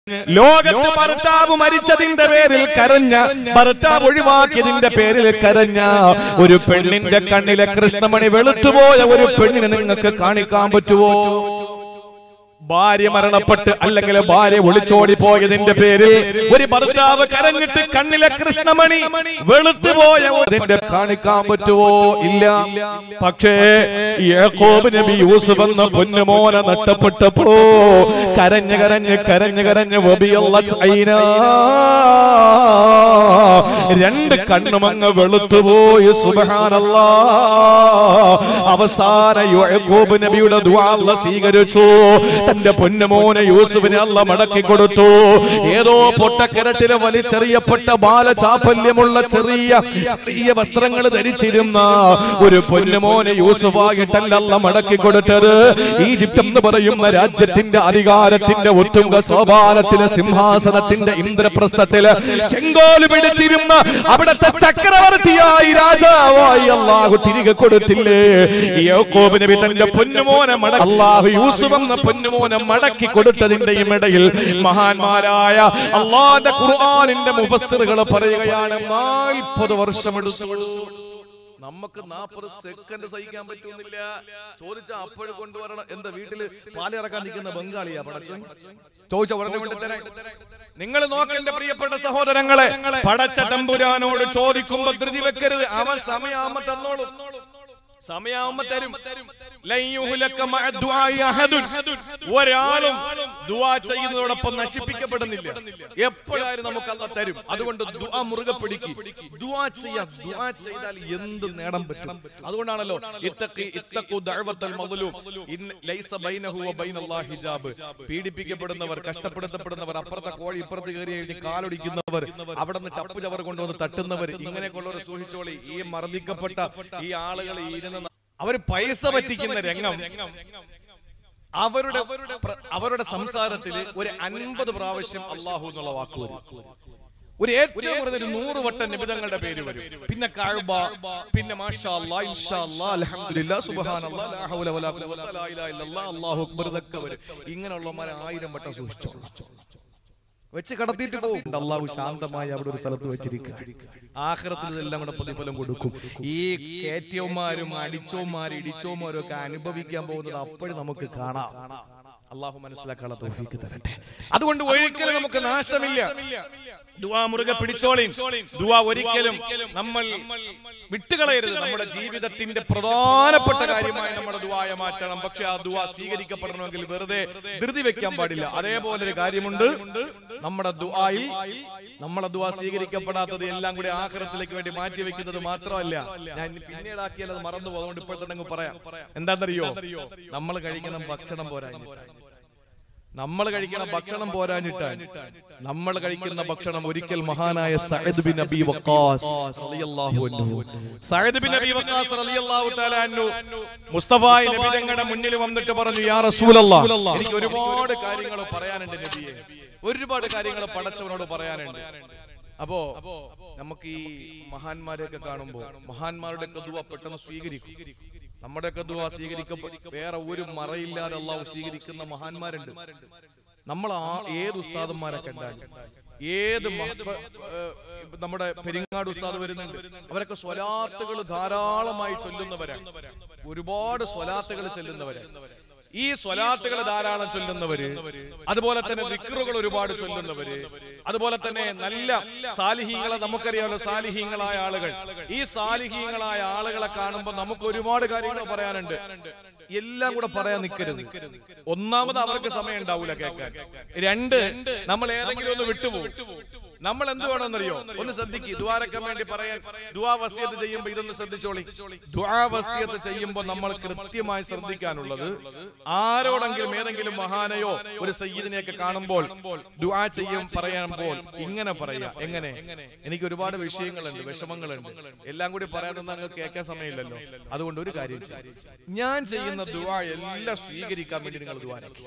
ലോകത്ത് ഭർത്താവ് മരിച്ചതിന്റെ പേരിൽ കരഞ്ഞ ഭർത്താവ് ഒഴിവാക്കിയതിന്റെ പേരിൽ കരഞ്ഞ ഒരു പെണ്ണിന്റെ കണ്ണിലെ കൃഷ്ണമണി വെളുത്തുപോയ ഒരു പെണ്ണിനെ നിങ്ങൾക്ക് കാണിക്കാൻ പറ്റുമോ ഭാര്യ മരണപ്പെട്ട് അല്ലെങ്കിൽ ഭാര്യ ഒളിച്ചോടി പോയതിന്റെ പേരിൽ ഒരു ഭർത്താവ് കരഞ്ഞിട്ട് കണ്ണിലെ കൃഷ്ണമണി വെളുത്തുപോയ അതിന്റെ കാണിക്കാൻ പറ്റുമോ ഇല്ല പക്ഷേ യാക്കോബ് നബി യൂസുഫ് എന്ന പൊന്നുമോനെ നഷ്ടപ്പെട്ടപ്പോ കരഞ്ഞ് കരഞ്ഞ് കരഞ്ഞ് കരഞ്ഞ് വബിയല്ല ചൈന രണ്ട് കണ്ണുമങ്ങ് വെളുത്തുപോയി സുബഹാനല്ലാ അവസാന യാക്കോബ് നബിയുടെ ദുആ അല്ലാഹ് സ്വീകരിച്ചു തന്റെ പൊന്നുമോനെ യൂസുഫിനെ അല്ല മടക്കി കൊടുത്തു ഏതോ പൊട്ടക്കിരട്ടിലെ വലിച്ചെറിയപ്പെട്ട ബാലചാപല്യമുള്ള ചെറിയ ചെറിയ വസ്ത്രങ്ങൾ ധരിച്ചിരുന്ന ഒരു പൊന്നുമോനെ യൂസുഫായിട്ടല്ല അല്ല മടക്കി കൊടുത്തത് ഈജിപ്ത് എന്ന് പറയുന്ന രാജ്യത്തിന്റെ അധികാരത്തിന്റെ ഒത്തുങ്ക സോപാനത്തിലെ സിംഹാസനത്തിന്റെ ഇന്ദ്രപ്രസ്ഥത്തില് ചെങ്കോല് പിടിച്ചിരുന്ന അവിടുത്തെ ചക്രവർത്തിയായി രാജാവായി അള്ളാഹു തിരികെ കൊടുത്തില്ലേ യാക്കോബ് നബി തന്റെ പൊന്നുമോനെ മട അള്ളാഹു യൂസുഫ് എന്ന പൊന്നുമോനെ മടക്കി കൊടുത്തതിന്റെയും ഇടയിൽ മഹാന്മാരായ അള്ളാന്റെ ഖുർആനിന്റെ മുഫസ്സിറുകൾ പറയുകയാണ് നാൽപ്പത് വർഷമെടുത്തു നമുക്ക് നാൽപ്പത് സെക്കൻഡ് സഹിക്കാൻ പറ്റുന്നില്ല ചോദിച്ച അപ്പോഴും കൊണ്ടുവരണം എന്താ വീട്ടില് പാലിറക്കാൻ നിൽക്കുന്ന ബംഗാളിയാ പടച്ചോ ചോദിച്ച ഉടനെ കൊണ്ടുതരാൻ നിങ്ങൾ നോക്കേണ്ട പ്രിയപ്പെട്ട സഹോദരങ്ങളെ പടച്ച തമ്പുരാനോട് ചോദിക്കുമ്പോ ധൃതി വെക്കരുത് അവൻ സമയാകുമ്പോ തന്നോളും സമയാവുമ്പോ തരും ലൻ യുഹ്ലക മഅ ദുആഇ അഹദുൻ. ഒരാളും ദുആ ചെയ്യുന്നതോടൊപ്പം നശിപ്പിക്കപ്പെടുന്നില്ല എപ്പോഴായാലും നമുക്ക് അല്ല തരും അതുകൊണ്ട് ദുആ മുറുകെ പിടിക്ക് ദുആ ചെയ്യാം ദുആ ചെയ്താൽ എന്ത് നേടാൻ പറ്റും അതുകൊണ്ടാണല്ലോ ഇത്തഖി ഇത്തഖു ദഅവത്തൽ മദ്ലൂം ഇൻ ലൈസ ബൈനഹു വ ബൈനല്ലാഹി ഹിജാബ് പീഡിപ്പിക്കപ്പെടുന്നവർ കഷ്ടപ്പെടുത്തപ്പെടുന്നവർ അപ്പുറത്തെ കോഴി ഇപ്പുറത്ത് കയറി എഴുതി കാലൊടിക്കുന്നവർ അവിടെ നിന്ന് ചപ്പ് ചവർ കൊണ്ടുവന്ന് തട്ടുന്നവർ ഇങ്ങനെയൊക്കെയുള്ളവർ സൂക്ഷിച്ചോളി ഈ മർദ്ദിക്കപ്പെട്ട ഈ ആളുകൾ ഇരുന്ന് അവർ പൈസ പറ്റിക്കുന്ന രംഗം അവരുടെ പ്ര- അവരുടെ സംസാരത്തിൽ ഒരു അൻപത് പ്രാവശ്യം അള്ളാഹു എന്നുള്ള വാക്ക് വരും ഒരു ഏറ്റവും കുറഞ്ഞ ഒരു നൂറ് വട്ടം നിബിതങ്ങളുടെ പേര് വരും പിന്നെ കാഴ്ബ പിന്നെ മാഷാ അല്ലാ ഇൻഷാ അല്ലാ അൽഹംദുലില്ലാ സുബ്ഹാനല്ലാ ലാ ഹൗല വലാ ഖുവത ലാ ഇലാഹ ഇല്ലല്ലാ അല്ലാഹു അക്ബർ ഇതൊക്കെ വരും ഇങ്ങനെയുള്ളവന്മാരെ ആയിരം വട്ടം സൂക്ഷിച്ചോളാം വെച്ച് കടത്തിയിട്ട് പോകും അള്ളാഹു ശാന്തമായി അവിടെ ഒരു സ്ഥലത്ത് വെച്ചിരിക്കുക ആഹ്റത്തിൽ ഇതെല്ലാം കൂടെ പ്രതിഫലം കൊടുക്കും ഈ കയറ്റിയവന്മാരും അടിച്ചോമാരും ഇടിച്ചോമാരും ഒക്കെ അനുഭവിക്കാൻ പോകുന്നത് അപ്പോഴും നമുക്ക് കാണാം അള്ളാഹു മനസ്സിലാക്കാനുള്ള തൗഫീക്ക് തരട്ടെ അതുകൊണ്ട് ഒരിക്കലും നമുക്ക് നാശമില്ല ദുവാ മുറുകെ പിടിച്ചോളി ദുവാ ഒരിക്കലും നമ്മൾ വിട്ടുകളയരുത് നമ്മുടെ ജീവിതത്തിന്റെ പ്രധാനപ്പെട്ട കാര്യമായി നമ്മുടെ ദുവായ മാറ്റണം പക്ഷെ ആ ദുവാ സ്വീകരിക്കപ്പെടണമെങ്കിൽ വെറുതെ ധൃതി വെക്കാൻ പാടില്ല അതേപോലെ ഒരു കാര്യമുണ്ട് നമ്മുടെ ദുആയിൽ നമ്മളെ ദുആ സ്വീകരിക്കപ്പെടാത്തത് എല്ലാം കൂടി ആഖിറത്തിലേക്ക് വേണ്ടി മാറ്റി വെക്കുന്നത് മാത്രമല്ല ഞാൻ ഇനി പിന്നീടാക്കിയാൽ അത് മറന്നു പോകും അതുകൊണ്ട് ഇപ്പോൾ തന്നെ അങ്ങ് പറയാം എന്താണെന്നറിയോ നമ്മൾ കഴിക്കുന്ന ഭക്ഷണം പോരാഞ്ഞിട്ടാണ് നമ്മൾ കഴിക്കുന്ന ഭക്ഷണം പോരാഞ്ഞിട്ടാണ് നമ്മൾ കഴിക്കുന്ന ഭക്ഷണം ഒരിക്കൽ മഹാനായ സഅദ് ബിൻ അബി വഖാസ് റളിയല്ലാഹു അൻഹു സഅദ് ബിൻ അബി വഖാസ് റളിയല്ലാഹു തആല അൻഹു മുസ്തഫ നബി തങ്ങളുടെ മുന്നിൽ വന്നിട്ട് പറഞ്ഞു യാ റസൂലല്ലാഹ് എനിക്ക് ഒരുപാട് കാര്യങ്ങൾ പറയാനുണ്ട് നബിയെ ഒരുപാട് കാര്യങ്ങൾ പടച്ചവനോട് പറയാനുണ്ട് അപ്പോ നമുക്ക് ഈ മഹാന്മാരെയൊക്കെ കാണുമ്പോൾ മഹാന്മാരുടെ ദുവ പെട്ടെന്ന് സ്വീകരിക്കും നമ്മുടെയൊക്കെ ദുവ സ്വീകരിക്കപ്പെട്ട വേറെ ഒരു മറയില്ലാതെ അള്ളാഹു സ്വീകരിക്കുന്ന മഹാന്മാരുണ്ട് നമ്മൾ ആ ഏത് ഉസ്താദന്മാരെ കണ്ടാലും ഏത് മഹത്വ ഏഹ്, നമ്മുടെ പെരിങ്ങാട് ഉസ്താദ് വരുന്നുണ്ട് അവരൊക്കെ സ്വലാത്തുകൾ ധാരാളമായി ചൊല്ലുന്നവരാണ് ഒരുപാട് സ്വലാത്തുകൾ ചെല്ലുന്നവരാണ് ഈ സ്വലാത്തുകൾ ധാരാളം ചൊല്ലുന്നവര് അതുപോലെ തന്നെ വിക്റുകൾ ഒരുപാട് ചൊല്ലുന്നവര് അതുപോലെ തന്നെ നല്ല സാലിഹീങ്ങളെ നമുക്കറിയാമല്ലോ സാലിഹീങ്ങളായ ആളുകൾ ഈ സാലിഹീങ്ങളായ ആളുകളെ കാണുമ്പോൾ നമുക്ക് ഒരുപാട് കാര്യങ്ങൾ പറയാനുണ്ട് എല്ലാം കൂടെ പറയാൻ നിൽക്കരുത് ഒന്നാമത് അവർക്ക് സമയം ഉണ്ടാവൂല കേൾക്കാൻ രണ്ട് നമ്മൾ ഏതെങ്കിലും ഒന്ന് വിട്ടുപോകും നമ്മൾ എന്ത് വേണമെന്നറിയോ ഒന്ന് ശ്രദ്ധിക്കുക ദ്വാരക്കാൻ വേണ്ടി പറയാൻ ദുവാ വസിയത്ത് ചെയ്യുമ്പോ ഇതൊന്ന് ശ്രദ്ധിച്ചോളി ദുആ വസിയത്ത് ചെയ്യുമ്പോൾ നമ്മൾ കൃത്യമായി ശ്രദ്ധിക്കാനുള്ളത് ആരോടെങ്കിലും ഏതെങ്കിലും മഹാനയോ ഒരു സയ്യിദിനെയൊക്കെ കാണുമ്പോൾ ദുആ ചെയ്യും പറയുമ്പോൾ ഇങ്ങനെ പറയാ എങ്ങനെ എനിക്ക് ഒരുപാട് വിഷയങ്ങളുണ്ട് വിഷമങ്ങളുണ്ട് എല്ലാം കൂടി പറയാനൊന്നും അങ്ങ് കേൾക്കാൻ സമയമില്ലല്ലോ അതുകൊണ്ട് ഒരു കാര്യം ചെയ്യ്. ഞാൻ ചെയ്യുന്ന ദുആ എല്ലാം സ്വീകരിക്കാൻ വേണ്ടി നിങ്ങൾ ദ്വാരക്കും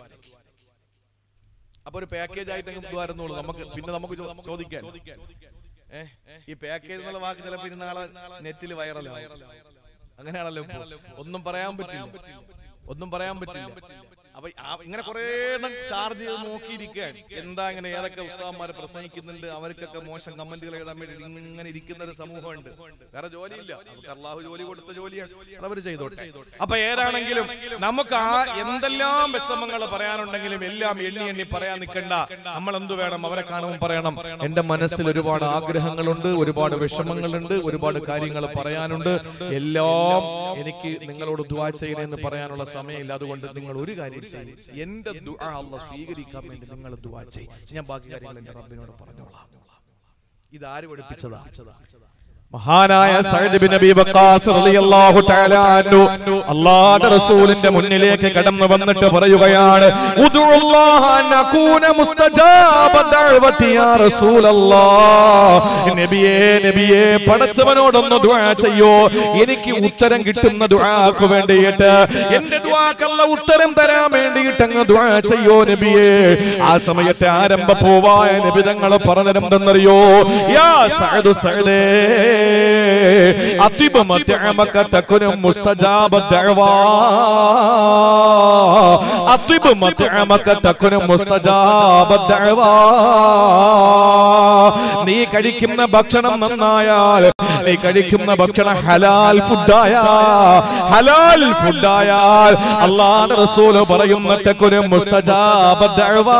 അപ്പൊ ഒരു പാക്കേജ് ആയിട്ട് അങ്ങ് ദ്വാരുന്നുള്ളൂ നമുക്ക് പിന്നെ നമുക്ക് ചോ- ചോദിക്കാൻ ഏ ഈ പാക്കേജ് എന്നുള്ള വാക്ക് ചിലപ്പോ ഇനി നാളെ നെറ്റിൽ വൈറലാവും അങ്ങനെയാണല്ലോ ഇപ്പൊ. ഒന്നും പറയാൻ പറ്റില്ല ഒന്നും പറയാൻ പറ്റില്ല അപ്പൊ ആ- ഇങ്ങനെ കുറെ എണ്ണം ചാർജ് ചെയ്ത് നോക്കിയിരിക്കുകയാണ് എന്താ ഇങ്ങനെ ഏതൊക്കെ ഉസ്താവന്മാർ പ്രസംഗിക്കുന്നുണ്ട് അവർക്കൊക്കെ മോശം കമന്റുകൾ എഴുതാൻ വേണ്ടി ഇങ്ങനെ ഇരിക്കുന്ന ഒരു സമൂഹമുണ്ട് വേറെ ജോലിയില്ല അവർക്ക് അള്ളാഹു ജോലി കൊടുത്ത ജോലിയാണ് അവർ ചെയ്തോട്ടെ അപ്പൊ ഏതാണെങ്കിലും നമുക്ക് ആ എന്തെല്ലാം വിഷമങ്ങൾ പറയാനുണ്ടെങ്കിലും എല്ലാം എണ്ണി എണ്ണി പറയാൻ നിൽക്കണ്ട നമ്മൾ എന്ത് വേണം അവരെ കാണുമ്പോൾ പറയണം എന്റെ മനസ്സിൽ ഒരുപാട് ആഗ്രഹങ്ങളുണ്ട് ഒരുപാട് വിഷമങ്ങളുണ്ട് ഒരുപാട് കാര്യങ്ങൾ പറയാനുണ്ട് എല്ലാം എനിക്ക് നിങ്ങളോട് ദുവാ ചെയ്യണമെന്ന് പറയാനുള്ള സമയമില്ല അതുകൊണ്ട് നിങ്ങൾ ഒരു കാര്യം ചെയ്യും എന്റെ ദുആ അള്ളാഹ് സ്വീകരിക്കാൻ വേണ്ടി നിങ്ങൾ ദുവാ ചെയ്യും ഞാൻ ബാക്കി കാര്യങ്ങൾ എന്റെ റബ്ബിനോട് പറഞ്ഞോളാം ഇതാര് പഠിപ്പിച്ചതാ മഹാനായ സഅദ് ബിൻ നബി വഖാസ് റളിയല്ലാഹു തആല അൻഹു അല്ലാഹുവിന്റെ റസൂലിന്റെ മുന്നിലേക്ക് കടന്നു വന്നിട്ട് പറയുകയാണ് ഉദുല്ലാഹ നകൂന മുസ്തജാബ ദഅവതി യാ റസൂലല്ലാഹ് നബിയേ നബിയേ പടച്ചവനോടൊന്ന് ദുആ ചെയ്യോ എനിക്ക് ഉത്തരം കിട്ടുന്ന ദുആക്ക് വേണ്ടിയിട്ട് എന്റെ ദുആക്ക് അല്ലാഹ് ഉത്തരം തരാൻ വേണ്ടിയിട്ട് അങ്ങ് ദുആ ചെയ്യോ നബിയേ ആ സമയത്തെ ആരംഭ പൂവായ നബി തങ്ങൾ പറഞ്ഞതെന്തെന്നറിയോ യാ സഅദ് സഅദേ അത്തിബ മത്അമക തകുന മുസ്തജാബ ദഅവാ അത്തിബ മത്അമക തകുന മുസ്തജാബ ദഅവാ നീ കഴിക്കുന്ന ഭക്ഷണം നന്നായാൽ നീ കഴിക്കുന്ന ഭക്ഷണം ഹലാൽ ഫുഡായ ഹലാൽ ഫുഡായാൽ അള്ളാഹുവിന്റെ റസൂൽ പറയുന്ന തകുന മുസ്തജാബ ദഅവാ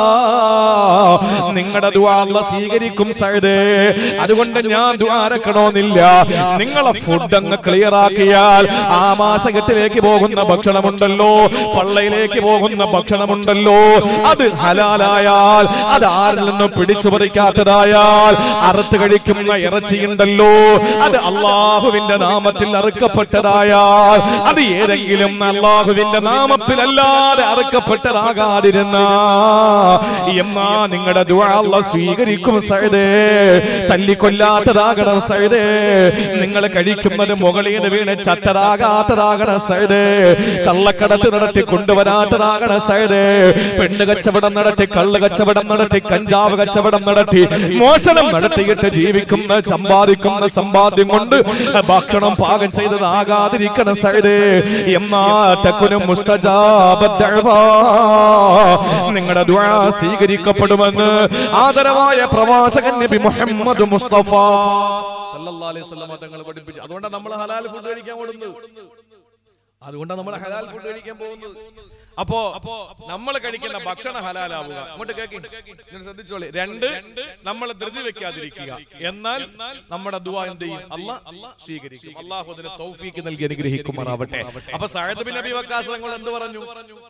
നിങ്ങളുടെ ദുആ അല്ലാഹ് സ്വീകരിക്കും സൈദേ അതുകൊണ്ട് ഞാൻ ദ്വാരക്കണമെന്നില്ല നിങ്ങളെ ഫുഡ് അങ്ങ് ക്ലിയർ ആക്കിയാൽ ആ മാസകെട്ടിലേക്ക് പോകുന്ന ഭക്ഷണമുണ്ടല്ലോ പള്ളയിലേക്ക് പോകുന്ന ഭക്ഷണമുണ്ടല്ലോ അത് ഹലാലായാൽ അത് ആരിൽ നിന്നും പിടിച്ചു പറിക്കാത്തതായാൽ അറുത്ത് കഴിക്കുന്ന ഇറച്ചിയുണ്ടല്ലോ അത് അള്ളാഹുവിന്റെ നാമത്തിൽ അറുക്കപ്പെട്ടതായാൽ അത് ഏതെങ്കിലും അള്ളാഹുവിന്റെ നാമത്തിലല്ലാതെ അറുക്കപ്പെട്ടതാകാതിരുന്ന എന്നാ നിങ്ങളുടെ ദുആ അല്ലാഹ് സ്വീകരിക്കും സൈദേ തല്ലിക്കൊല്ലാത്തതാകണം സൈദേ നിങ്ങൾ കഴിക്കുന്നത് മുകളിൽ നിന്ന് വീണ് ചത്തതാകാത്തതാകണം സൈദേ കള്ളക്കടത്ത് നടത്തി കൊണ്ടുവരാത്തതാകണം സൈദേ പെണ്ണ് കച്ചവടം നടത്തി കള്ള് കച്ചവടം നടത്തി കഞ്ചാവ് കച്ചവടം നടത്തി മോഷണം നടത്തിയിട്ട് ജീവിക്കുന്ന സമ്പാദിക്കുന്ന സമ്പാദ്യം കൊണ്ട് ഭക്ഷണം പാകം ചെയ്തതാകാതിരിക്കണം സൈദേ എന്നാ തക്കുനും മുസ്തജാബ ദഅവാ നിങ്ങളുടെ ദുആ സ്വീകരിക്കപ്പെടുമെന്ന് ആദരവായ പ്രവാചകൻ നബി മുഹമ്മദ് മുസ്തഫ സല്ലല്ലാഹു അലൈഹി വസല്ലം തങ്ങൾ പഠിപ്പിച്ചു അതുകൊണ്ടാണ് നമ്മൾ ഹലാൽ ഫുഡ് കഴിക്കാൻ ഓടുന്നത് അതുകൊണ്ടാണ് നമ്മൾ ഹലാൽ ഫുഡ് കഴിക്കാൻ പോകുന്നത് അപ്പോ നമ്മൾ കഴിക്കുന്ന ഭക്ഷണം ഹലാലാവുക അങ്ങോട്ട് കേക്കി നിങ്ങൾ ശ്രദ്ധിച്ചോളി രണ്ട് നമ്മൾ ധൃതി വെക്കാതിരിക്കുക എന്നാൽ നമ്മുടെ ദുആ എന്ത് ചെയ്യും അള്ളാഹ് സ്വീകരിക്കും അള്ളാഹു അതിന് തൗഫീക്ക് നൽകി അനുഗ്രഹിക്കുമാറാവട്ടെ അപ്പൊ സഅദ് ബിൻ നബി വക്കാസ് തങ്ങൾ എന്ത് പറഞ്ഞു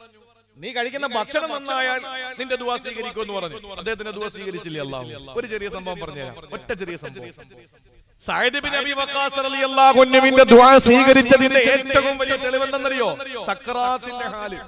നീ കഴിക്കുന്ന ഭക്ഷണം നന്നായാൽ നിന്റെ ദുവാ സ്വീകരിക്കുമെന്ന് പറഞ്ഞു അദ്ദേഹത്തിന്റെ ദുവാ സ്വീകരിച്ചില്ലേ അള്ളാഹു ഒരു ചെറിയ സംഭവം പറഞ്ഞുതരാം ഒറ്റ ചെറിയ സംഭവം സഅദ് ബിൻ അബി വഖാസ് റളിയല്ലാഹു അൻഹുവിന്റെ ദുആ സ്വീകരിച്ചതിന്റെ ഏറ്റവും വലിയ തെളിവെന്തെന്നറിയോ സക്രാത്തിന്റെ ഹാല്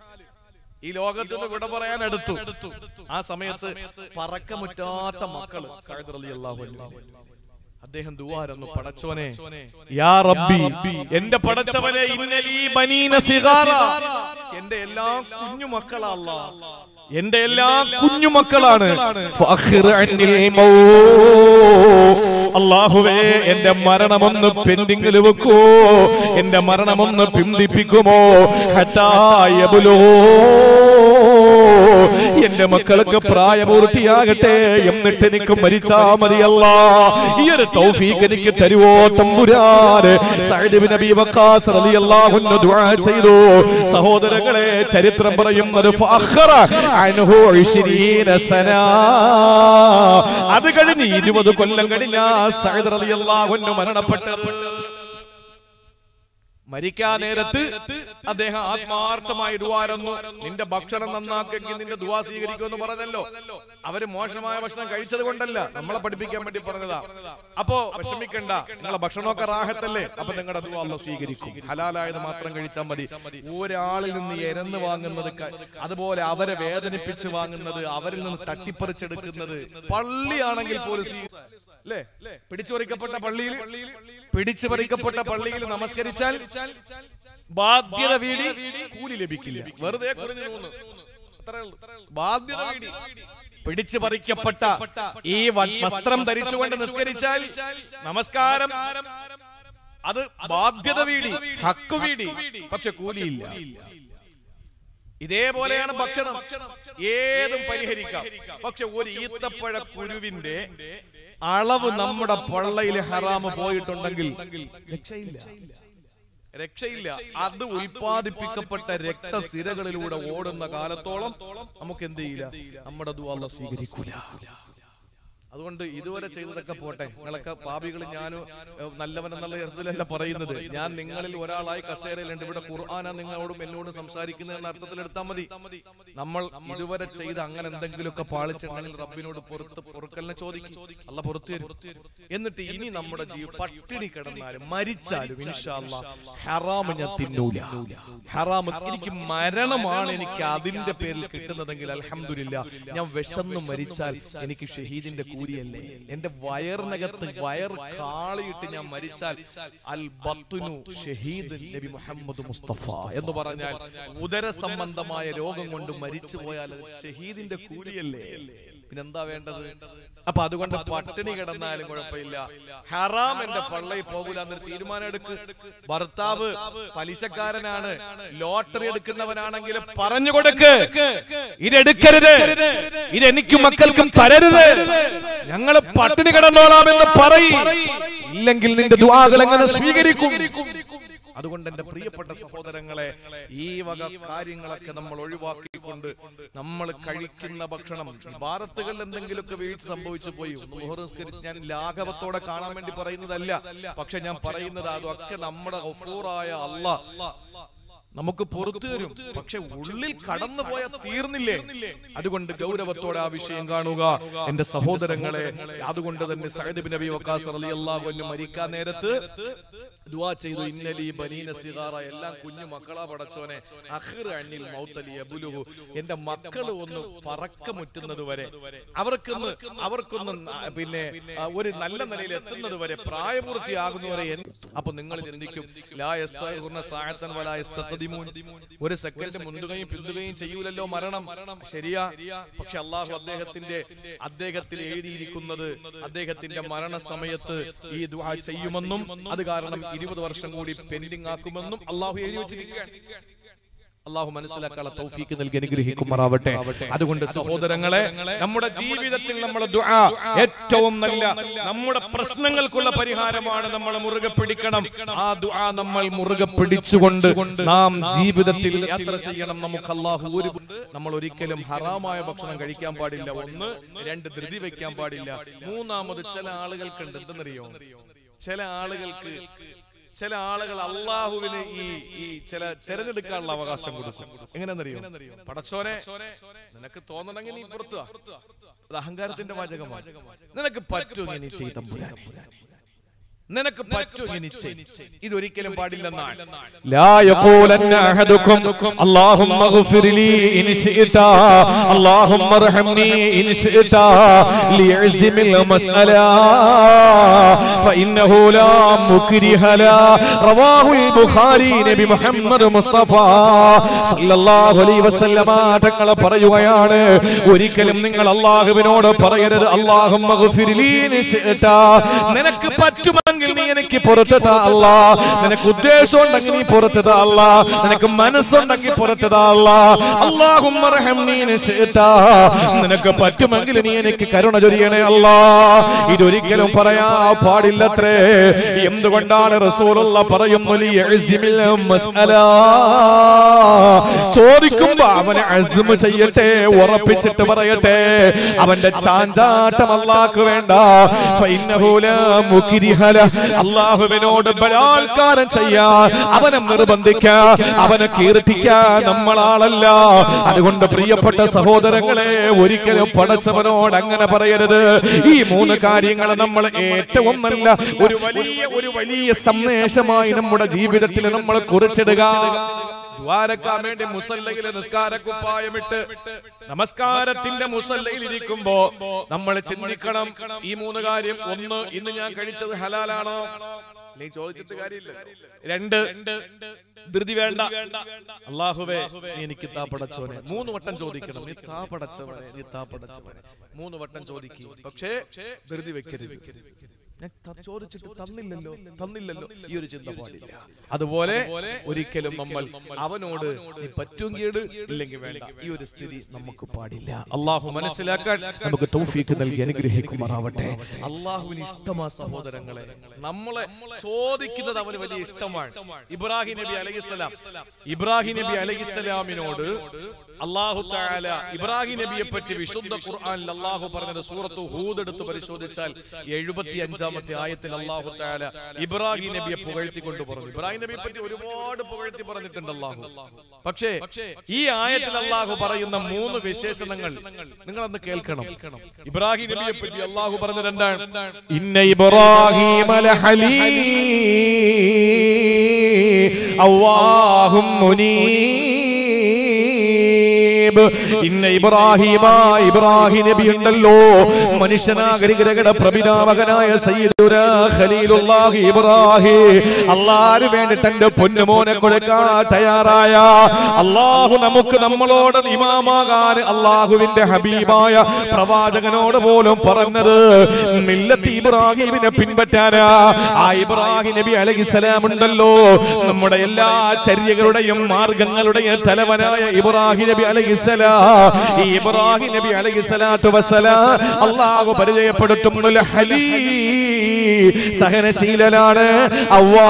ഈ ലോകത്തിന് വിട പറയാൻ എടുത്തു ആ സമയത്ത് പറക്കമുറ്റാത്ത മക്കള് സഅദ് റളിയല്ലാഹു അൻഹു അദ്ദേഹം ദുവാരന്നു പടച്ചോനെ യാ റബ്ബി എന്റെ പടച്ചവനെ ഇന്നലീ ബനീന സിഗാറ എന്റെ എല്ലാ കുഞ്ഞു മക്കളാ അല്ലാ എന്റെ എല്ലാ കുഞ്ഞു മക്കളാണ് ഫഖിർ അന്നിൽ മൗ. അല്ലാഹുവേ എന്റെ മരണമൊന്ന് പെൻഡിങ്ങിൽ വെക്കോ എന്റെ മരണമൊന്ന് പിന്തിപ്പിക്കുമോ ഹത്താ യബ്ലൂ. എന്റെ മക്കൾക്ക് പ്രായപൂർത്തിയാകട്ടെ എന്നിട്ട് എനിക്ക് മരിച്ചാ മതിയല്ല ഈ ഒരു തൗഫീഖ് എനിക്ക് തരുവോ തമ്പുരാന് സഅദ് ബിൻ അബീ വഖാസ് റളിയല്ലാഹു അൻഹു ദുആ ചെയ്തു സഹോദരങ്ങളെ ചരിത്രം പറയുന്നത് ഫഅഖറ അൻഹു 20 സന അത് കഴിഞ്ഞ് 20 കൊല്ലം കഴിഞ്ഞ സഅദ് റളിയല്ലാഹു അൻഹു മരണപ്പെട്ടത് മരിക്കാൻ നേരത്ത് അദ്ദേഹം ആത്മാർത്ഥമായി ദുവാരന്നു നിന്റെ ഭക്ഷണം നന്നാക്കെങ്കിൽ നിന്റെ ദുവാ സ്വീകരിക്കുമെന്ന് പറഞ്ഞല്ലോ അവര് മോശമായ ഭക്ഷണം കഴിച്ചത് കൊണ്ടല്ല നമ്മളെ പഠിപ്പിക്കാൻ വേണ്ടി പറഞ്ഞതാ അപ്പോ വിഷമിക്കണ്ട നിങ്ങളെ ഭക്ഷണമൊക്കെ റാഹത്തല്ലേ അപ്പൊ നിങ്ങളുടെ ദുവാ അള്ളാഹ് സ്വീകരിക്കും ഹലാലായത് മാത്രം കഴിച്ചാൽ മതി ഒരാളിൽ നിന്ന് എരന്ന് വാങ്ങുന്നത് ക- അതുപോലെ അവരെ വേദനിപ്പിച്ച് വാങ്ങുന്നത് അവരിൽ നിന്ന് തട്ടിപ്പറിച്ചെടുക്കുന്നത് പള്ളിയാണെങ്കിൽ പോലും സ്വീ- അല്ലേ പിടിച്ചുപറിക്കപ്പെട്ട പള്ളിയിൽ പിടിച്ചു പറിക്കപ്പെട്ട പള്ളിയിൽ നമസ്കരിച്ചാൽ ബാധ്യത വീടി കൂലി ലഭിക്കില്ല വെറുതെ കുറഞ്ഞു മൂന്ന് അത്രേ ഉള്ളൂ. ബാധ്യത വീടി പിടിച്ചു പറിക്കപ്പെട്ട ഈ വ- വസ്ത്രം ധരിച്ചുകൊണ്ട് നിസ്കരിച്ചാൽ നമസ്കാരം അത് ബാധ്യത വീടി ഹക്ക് വീടി പക്ഷെ കൂലിയില്ല ഇതേപോലെയാണ് ഭക്ഷണം ഏതും പരിഹരിക്കാം പക്ഷെ ഒരു ഈത്തപ്പഴ കുരുവിന്റെ അളവ് നമ്മുടെ പള്ളയിൽ ഹറാമ് പോയിട്ടുണ്ടെങ്കിൽ രക്ഷയില്ല രക്ഷയില്ല അത് ഉൽപ്പാദിപ്പിക്കപ്പെട്ട രക്തസിരകളിലൂടെ ഓടുന്ന കാലത്തോളം നമുക്ക് എന്ത് ചെയ്യില്ല നമ്മുടെ ദുവാള്ള സ്വീകരിക്കൂല അതുകൊണ്ട് ഇതുവരെ ചെയ്തതൊക്കെ പോട്ടെ നിങ്ങളൊക്കെ പാപികൾ ഞാനും ഏഹ്, നല്ലവനെന്നുള്ള അർത്ഥത്തിലല്ല പറയുന്നത് ഞാൻ നിങ്ങളിൽ ഒരാളായി കസേരയിലുണ്ട് ഇവിടെ ഖുർആന നിങ്ങളോടും എന്നോടും സംസാരിക്കുന്നത് എന്ന അർത്ഥത്തിൽ എടുത്താൽ മതി നമ്മൾ ഇതുവരെ ചെയ്ത അങ്ങനെ എന്തെങ്കിലുമൊക്കെ പാളിച്ചിട്ടുണ്ടെങ്കിൽ റബ്ബിനോട് പുറത്ത് പൊറുക്കലിനെ ചോദിക്കും അല്ല പുറത്തു തരും എന്നിട്ട് ഇനി നമ്മുടെ ജീവ പട്ടിണി കിടന്നാലും മരിച്ചാലും ഇൻഷാല്ല ഹറാമ് ഞാൻ തിന്നൂല ഹറാമ് എനിക്ക് മരണമാണ് എനിക്ക് അതിന്റെ പേരിൽ കിട്ടുന്നതെങ്കിൽ അൽഹംദുലില്ല ഞാൻ വിശന്ന് മരിച്ചാൽ എനിക്ക് ഷഹീദിന്റെ കൂലിയല്ലേ എന്റെ വയറിനകത്ത് വയർ കാളിയിട്ട് ഞാൻ മരിച്ചാൽ അൽ ബത്തുനു ഷഹീദ് നബി മുഹമ്മദ് മുസ്തഫ എന്ന് പറഞ്ഞാൽ ഉദര സംബന്ധമായ രോഗം കൊണ്ട് മരിച്ചു പോയാൽ അത് ഷഹീദിന്റെ കൂലിയല്ലേ പിന്നെന്താ വേണ്ടത് അപ്പൊ അതുകൊണ്ട് പട്ടിണി കിടന്നാലും കുഴപ്പമില്ല ഹറാം എന്റെ പള്ളയിൽ പോകൂല എന്നൊരു തീരുമാനം എടുക്ക് ഭർത്താവ് പലിശക്കാരനാണ് ലോട്ടറി എടുക്കുന്നവനാണെങ്കിൽ പറഞ്ഞു കൊടുക്ക് ഇതെടുക്കരുത് ഇതെനിക്കും മക്കൾക്കും തരരുത് ഞങ്ങൾ പട്ടിണി കിടന്നോളാം എന്ന് പറയും ഇല്ലെങ്കിൽ നിന്റെ ദുആകൾ എങ്ങനെ സ്വീകരിക്കും അതുകൊണ്ട് എന്റെ പ്രിയപ്പെട്ട സഹോദരങ്ങളെ ഈ വക കാര്യങ്ങളൊക്കെ നമ്മൾ ഒഴിവാക്കിക്കൊണ്ട് നമ്മൾ കഴിക്കുന്ന ഭക്ഷണം ഭാരത്തുകളിൽ എന്തെങ്കിലുമൊക്കെ വീഴ്ച സംഭവിച്ചു പോയി ഒന്ന് ളുഹർ നിസ്കരിച്ച് ഞാൻ ലാഘവത്തോടെ കാണാൻ വേണ്ടി പറയുന്നതല്ല പക്ഷെ ഞാൻ പറയുന്നത് അതൊക്കെ നമ്മുടെ ഗഫൂറായ അല്ല നമുക്ക് പുറത്തു തരും പക്ഷെ ഉള്ളിൽ കടന്നു പോയാൽ തീർന്നില്ലേ അതുകൊണ്ട് ഗൗരവത്തോടെ ആ വിഷയം കാണുക എന്റെ സഹോദരങ്ങളെ അതുകൊണ്ട് തന്നെ സഹദ് ബിൻ നബി വക്കാസ് റളിയല്ലാഹു അൻഹു മരിക്കാൻ നേരത്ത് ദുആ ചെയ്തു ഇന്നലി ബനീന സിഗാറ എല്ലാം കുഞ്ഞു മക്കളാ പടച്ചോനെ അഖിർ അന്നിൽ മൗത്തലി യബ്ലുഹു എന്റെ മക്കൾ ഒന്ന് പറക്കമുറ്റുന്നത് വരെ അവർക്കൊന്ന് അവർക്കൊന്ന് ന- പിന്നെ ആ, ഒരു നല്ല നിലയിൽ എത്തുന്നത് വരെ പ്രായപൂർത്തിയാകുന്നവരെ എൻ- അപ്പൊ നിങ്ങൾ ചിന്തിക്കും ലാ യസ്തഖിറുന സാഅത്തൻ വലാ യസ്തഖദിമൂൻ ഒരു സെക്കൻഡ് മുന്തുകയും പിന്തുകയും ചെയ്യൂലല്ലോ മരണം ശരിയാ പക്ഷെ അള്ളാഹു അദ്ദേഹത്തിന്റെ അദ്ദേഹത്തിൽ എഴുതിയിരിക്കുന്നത് അദ്ദേഹത്തിന്റെ മരണസമയത്ത് ഈ ദുആ ചെയ്യുമെന്നും അത് കാരണം ഇരുപത് വർഷം കൂടി പെൻഡിങ് ആക്കുമെന്നും അള്ളാഹു എഴുതി വെച്ചിരിക്കുകയാണ് അള്ളാഹു മനസ്സിലാക്കാനുള്ള തൗഫീക്ക് നൽകി അനുഗ്രഹിക്കുമാറാവട്ടെ അതുകൊണ്ട് സഹോദരങ്ങളെ നമ്മുടെ ജീവിതത്തിൽ നമ്മൾ ദുആ ഏറ്റവും നല്ല നമ്മുടെ പ്രശ്നങ്ങൾക്കുള്ള പരിഹാരമാണ് നമ്മൾ മുറുകെ പിടിക്കണം ആ ദുആ നമ്മൾ മുറുകെ പിടിച്ചുകൊണ്ട് നാം ജീവിതത്തിൽ യാത്ര ചെയ്യണം നമുക്ക് അള്ളാഹു ഒരു നമ്മൾ ഒരിക്കലും ഹറാമായ ഭക്ഷണം കഴിക്കാൻ പാടില്ല ഒന്ന് രണ്ട് ധൃതി വെക്കാൻ പാടില്ല മൂന്നാമത് ചില ആളുകൾക്കുണ്ട് എന്തെന്നറിയോ ചില ആളുകൾക്ക് ചില ആളുകൾ അള്ളാഹുവിന് ഈ ഈ ചില തെരഞ്ഞെടുക്കാനുള്ള അവകാശം കൊടുക്കും എങ്ങനെയെന്നറിയോ പടച്ചോനെ നിനക്ക് തോന്നണമെങ്കിൽ നീ പുറത്തു വാ. അത് അഹങ്കാരത്തിന്റെ വാചകമാണ് നിനക്ക് പറ്റുമെങ്കിൽ നീ ചെയ്ത നിനക്ക് പറ്റുമെങ്കിൽ നീ ചെയ് ഇതൊരിക്കലും പാടില്ലെന്നാണ് لا يقولن أحدكم اللهم اغفر لي إن شئت اللهم ارحمني إن شئت ليعزم المسألة فإنه لا مكره لا رواه البخاري നബി മുഹമ്മദ് മുസ്തഫ സല്ലല്ലാഹു അലൈഹി വസല്ലമ തങ്ങൾ പറയുകയാണ് ഒരിക്കലും നിങ്ങൾ അള്ളാഹുവിനോട് പറയരുത് അല്ലാഹുമ്മ ഗ്ഫിർ ലീ ഇൻ ശിഅത. നിനക്ക് പറ്റുമെങ്കിൽ നീ എനിക്ക് പുറത്തു താ അല്ലാ നിനക്ക് ഉദ്ദേശം ഉണ്ടെങ്കിൽ നീ പുറത്തു താ അല്ലാ നിനക്ക് മനസ്സുണ്ടെങ്കിൽ പുറത്തു താ അല്ലാ അല്ലാഹുമ്മ റഹംനീ ഇൻ ശിഅത. നിനക്ക് പറ്റുമെങ്കിൽ നീ എനിക്ക് കരുണ ചൊരിയണേ അല്ലാ ഇതൊരിക്കലും പറയാ പാടില്ലത്രേ എന്തുകൊണ്ടാണ് റസൂലുള്ള പറയുന്നു ലിയഅ്സിമിൽ മസ്അല ചോദിക്കുമ്പോ അവനെ അസ്മ ചെയ്യട്ടെ ഉറപ്പിച്ചിട്ട് പറയട്ടെ അവന്റെ ചാഞ്ചാട്ടം അല്ലാഹ്ക്ക് വേണ്ട ഫഇന്നഹു ലാ മുക്രിഹ ല. അള്ളാഹുവിനോട് ബലാത്കാരം ചെയ്യാൻ അവനെ നിർബന്ധിക്കാൻ അവനെ കീർത്തിക്കാൻ നമ്മളാളല്ല അതുകൊണ്ട് പ്രിയപ്പെട്ട സഹോദരങ്ങളെ ഒരിക്കലും പടച്ചവനോട് അങ്ങനെ പറയരുത് ഈ മൂന്ന് കാര്യങ്ങൾ നമ്മൾ ഏറ്റവും നല്ല ഒരു വലിയ ഒരു വലിയ സന്ദേശമായി നമ്മുടെ ജീവിതത്തിൽ നമ്മൾ കുറിച്ചിടുക ദ്വാരക്കാൻ വേണ്ടി മുസല്ലയിലെ നിസ്കാര കുപ്പായമിട്ട് നമസ്കാരത്തിന്റെ മുസല്ലയിൽ ഇരിക്കുമ്പോ നമ്മൾ ചിന്തിക്കണം ഈ മൂന്ന് കാര്യം ഒന്ന് ഇന്ന് ഞാൻ കഴിച്ചത് ഹലാലാണോ നീ ചോദിച്ചിട്ട് കാര്യമില്ല രണ്ട് ധൃതി വേണ്ട അള്ളാഹുവേ നീ എനിക്ക് താ പടച്ചവനെ മൂന്ന് വട്ടം ചോദിക്കണം നീ താ പടച്ചവനെ നീ താ പടച്ചവനെ മൂന്ന് വട്ടം ചോദിക്കും പക്ഷേ ധൃതി വെക്കരുത് ഞാൻ ത- ചോദിച്ചിട്ട് തന്നില്ലല്ലോ തന്നില്ലല്ലോ ഈ ഒരു ചിന്ത പാടില്ല അതുപോലെ ഒരിക്കലും നമ്മൾ അവനോട് നീ പറ്റുമെങ്കിൽ ഇല്ലെങ്കിൽ വേണ്ട ഈ ഒരു സ്ഥിതി നമുക്ക് പാടില്ല അള്ളാഹു മനസ്സിലാക്കാൻ നമുക്ക് തൗഫീക്ക് നൽകി അനുഗ്രഹിക്കുമാറാവട്ടെ അള്ളാഹുവിന് ഇഷ്ടമാ സഹോദരങ്ങളെ നമ്മളെ ചോദിക്കുന്നത് അവന് വലിയ ഇഷ്ടമാണ് ഇബ്രാഹിം നബി അലൈഹിസ്സലാം ഇബ്രാഹിം നബി അലൈഹിസ്സലാമിനോട് അള്ളാഹു താല ഇബ്രാഹിം നബിയെ പറ്റി വിശുദ്ധ ഖുർആനിൽ അള്ളാഹു പറഞ്ഞത് സൂറത്ത് ഹൂദ് എടുത്ത് പരിശോധിച്ചാൽ എഴുപത്തി അഞ്ചാമത്തെ ആയത്തിൽ അള്ളാഹു താല ഇബ്രാഹിം നബിയെ പുകഴ്ത്തിക്കൊണ്ട് പറഞ്ഞു ഇബ്രാഹിം നബിയെ പറ്റി ഒരുപാട് പുകഴ്ത്തി പറഞ്ഞിട്ടുണ്ട് അള്ളാഹു പക്ഷേ ഈ ആയത്തിൽ അള്ളാഹു പറയുന്ന മൂന്ന് വിശേഷണങ്ങൾ നിങ്ങൾ അന്ന് കേൾക്കണം ഇബ്രാഹിം നബിയെ പറ്റി അള്ളാഹു പറഞ്ഞത് എന്താണ് ഇന്ന ഇബ്രാഹിം അവാഹും മുനീബ് ഇന്ന ഇബ്രാഹിമ ഇബ്രാഹിം നബി ഉണ്ടല്ലോ മനുഷ്യനാഗരികരുടെ പ്രഭിതാമകനായ സയ്യിദുന ഖലീലുല്ലാഹി ഇബ്രാഹിം അള്ളാഹു വേണ്ടി തന്റെ പൊന്നുമോനെ കൊടുക്കാൻ തയ്യാറായ അള്ളാഹു നമുക്ക് നമ്മളോട് ഇമാമാകാൻ അള്ളാഹുവിന്റെ ഹബീബായ പ്രവാചകനോട് പോലും പറഞ്ഞത് മില്ലത്ത് ഇബ്രാഹിമിനെ പിൻപറ്റാനാ ആ ഇബ്രാഹിം നബി അലഹിസലാം ഉണ്ടല്ലോ നമ്മുടെ എല്ലാ ചര്യകളുടെയും മാർഗങ്ങളുടെയും തലവനായ ഇബ്രാഹിം നബി അലഹിസലാ ഈ ഇബ്രാഹിം നബി അലഹിസലാത്തു വസ്സലാ അള്ളാഹു പരിചയപ്പെടുത്തുന്ന ഹലീ സഹനശീലനാണ് അവ്വാ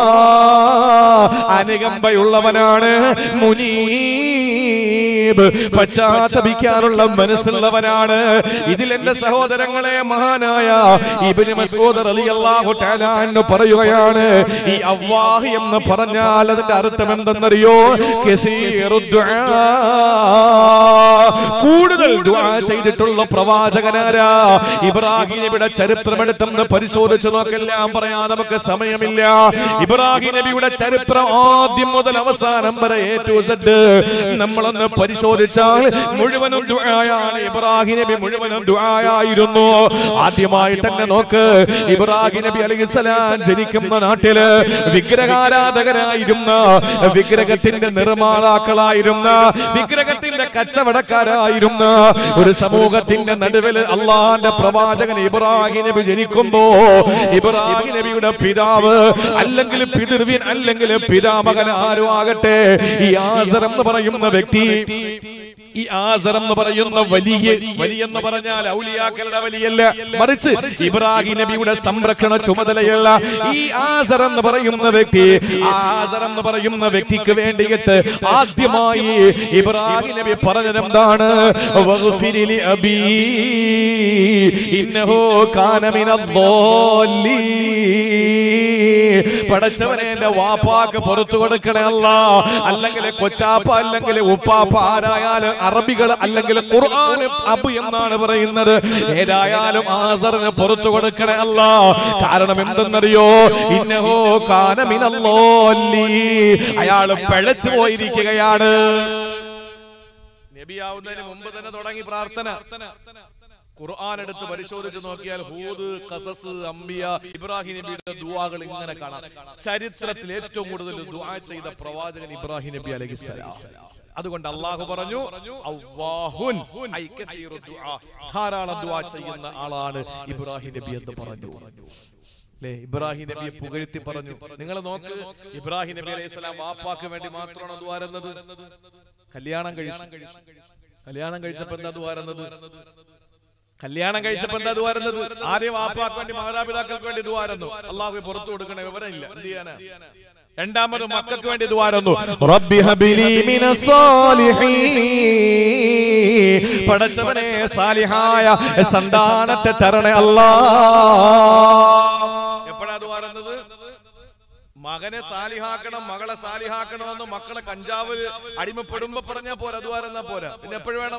അനുകമ്പയുള്ളവനാണ് മുനീബ് പശ്ചാത്തപിക്കാനുള്ള മനസ്സുള്ളവനാണ് ഇതിൽ എന്റെ സഹോദരങ്ങളെ മഹാനായ ഇബ്നു മസ്ഊദ് റളിയല്ലാഹു തആല അൻഹു പറയുകയാണ് ഈ അവ്വാഹ് എന്ന് പറഞ്ഞാൽ അതിന്റെ അർത്ഥം എന്തെന്നറിയോ കസീറു ദുആ കൂടുതൽ ദുആ ചെയ്തിട്ടുള്ള പ്രവാചകനാരാ ഇബ്രാഹിം നബിയുടെ ചരിത്രം എടുത്തെന്ന് പരിശോധിച്ച് നോക്കെല്ലാം പറയാൻ നമുക്ക് സമയമില്ല ഇബ്രാഹിം നബിയുടെ ചരിത്രം ആദ്യം മുതൽ അവസാനം വരെ എ ടു സെഡ് നമ്മളൊന്ന് പരിശോധിച്ചാൽ മുഴുവനും ദുആയാണ് ഇബ്രാഹിം നബി മുഴുവനും ദുആയായിരുന്നു ആദ്യമായി തന്നെ നോക്ക് ഇബ്രാഹിം നബി അലൈഹിസ്സലാം ജനിക്കുന്ന നാട്ടില് വിഗ്രഹാരാധകരായിരുന്ന വിഗ്രഹത്തിന്റെ നിർമ്മാതാക്കളായിരുന്ന വിഗ്രഹത്തിന്റെ കച്ചവടക്കാരായിരുന്ന ഒരു സമൂഹത്തിന്റെ നടുവിൽ അള്ളാന്റെ പ്രവാചകൻ ഇബ്രാഹിം നബി ജനിക്കുമ്പോ ഇബ്രാഹിം നബിയുടെ പിതാവ് അല്ലെങ്കിൽ പിതൃവിൻ അല്ലെങ്കിൽ പിതാമകൻ ആരും ആകട്ടെ ഈ ആസർ എന്ന് പറയുന്ന വ്യക്തി ഈ ആസർ എന്ന് പറയുന്ന വലിയ വലിയ എന്ന് പറഞ്ഞാൽ ഔലിയാക്കളുടെ വലിയല്ല മറിച്ച് ഇബ്രാഹിം നബിയുടെ സംരക്ഷണ ചുമതലയുള്ള ഈ ആസർ എന്ന് പറയുന്ന വ്യക്തി ആസർ എന്ന് പറയുന്ന വ്യക്തിക്ക് വേണ്ടിയിട്ട് ആദ്യമായി ഇബ്രാഹിം നബി പറഞ്ഞത് എന്താണ് വഗ്ഫിരിലി അബീ ഇന്നഹു കാന മിനദ്ദാല്ലീൻ പടച്ചവനെ എന്റെ വാപ്പാക്ക് പുറത്തു കൊടുക്കണേ അല്ല അല്ലെങ്കിൽ കൊച്ചാപ്പ അല്ലെങ്കിൽ ഉപ്പാപ്പ ആരായാലും അറബികൾ അല്ലെങ്കിൽ ഖുർആൻ അബ് എന്നാണ് പറയുന്നത് ഏതായാലും ആസറിന് പുറത്തു കൊടുക്കണേ അല്ല കാരണം എന്തെന്നറിയോ ഇന്നഹോ കാനമിനല്ലോല്ലി അയാൾ പിഴച്ചു പോയിരിക്കുകയാണ് നബിയാവുന്നതിന് മുമ്പ് തന്നെ തുടങ്ങി പ്രാർത്ഥന ഖുർആൻ എടുത്ത് പരിശോധിച്ച് നോക്കിയാൽ ഹൂദ് ഖസസ് അംബിയ ഇബ്രാഹിം നബിയുടെ ദുആകൾ ഇങ്ങനെ കാണാം ചരിത്രത്തിൽ ഏറ്റവും കൂടുതൽ ദുആ ചെയ്ത പ്രവാചകൻ ഇബ്രാഹിം നബി അലൈഹിസ്സലാം അതുകൊണ്ട് അള്ളാഹു പറഞ്ഞു അവ്വാഹുൻ ഐ കസീറു ദുആ. ധാരാളം ദുആ ചെയ്യുന്ന ആളാണ് ഇബ്രാഹിം നബി എന്ന് പറഞ്ഞു അല്ലേ ഇബ്രാഹിം നബിയെ പുകഴ്ത്തി പറഞ്ഞു നിങ്ങൾ നോക്ക് ഇബ്രാഹിം നബി അലൈഹി സ്വലാം വാപ്പാക്ക് വേണ്ടി മാത്രമാണ് ദ്വാരുന്നത് കല്യാണം കഴിച്ചു കല്യാണം കഴിച്ചപ്പോ എന്താ ദ്വാരുന്നത് കല്യാണം കഴിച്ചപ്പോ എന്താ ദ്വാരുന്നത് ആദ്യം വാപ്പാക്ക് വേണ്ടി മാതാപിതാക്കൾക്ക് വേണ്ടി ദ്വാരുന്നു അള്ളാഹു പുറത്തു കൊടുക്കണ വിവരമില്ല എന്ത് ചെയ്യാനാ രണ്ടാമത് മക്കൾക്ക് വേണ്ടി ദ്വാരുന്നു റബ്ബി ഹബിലി മിനസ് സാലിഹീൻ പടച്ചവനെ സാലിഹായ സന്താനത്തെ തരണേ അല്ലാ എപ്പോഴാ ദ്വാരുന്നത് മകനെ സാലിഹാക്കണം മകളെ സാലിഹാക്കണമെന്ന് മക്കളെ കഞ്ചാവ് അടിമപ്പെടുമ്പോ പറഞ്ഞാ പോരാ ദ്വാരെന്നാ പോരാ പിന്നെ എപ്പോഴും വേണം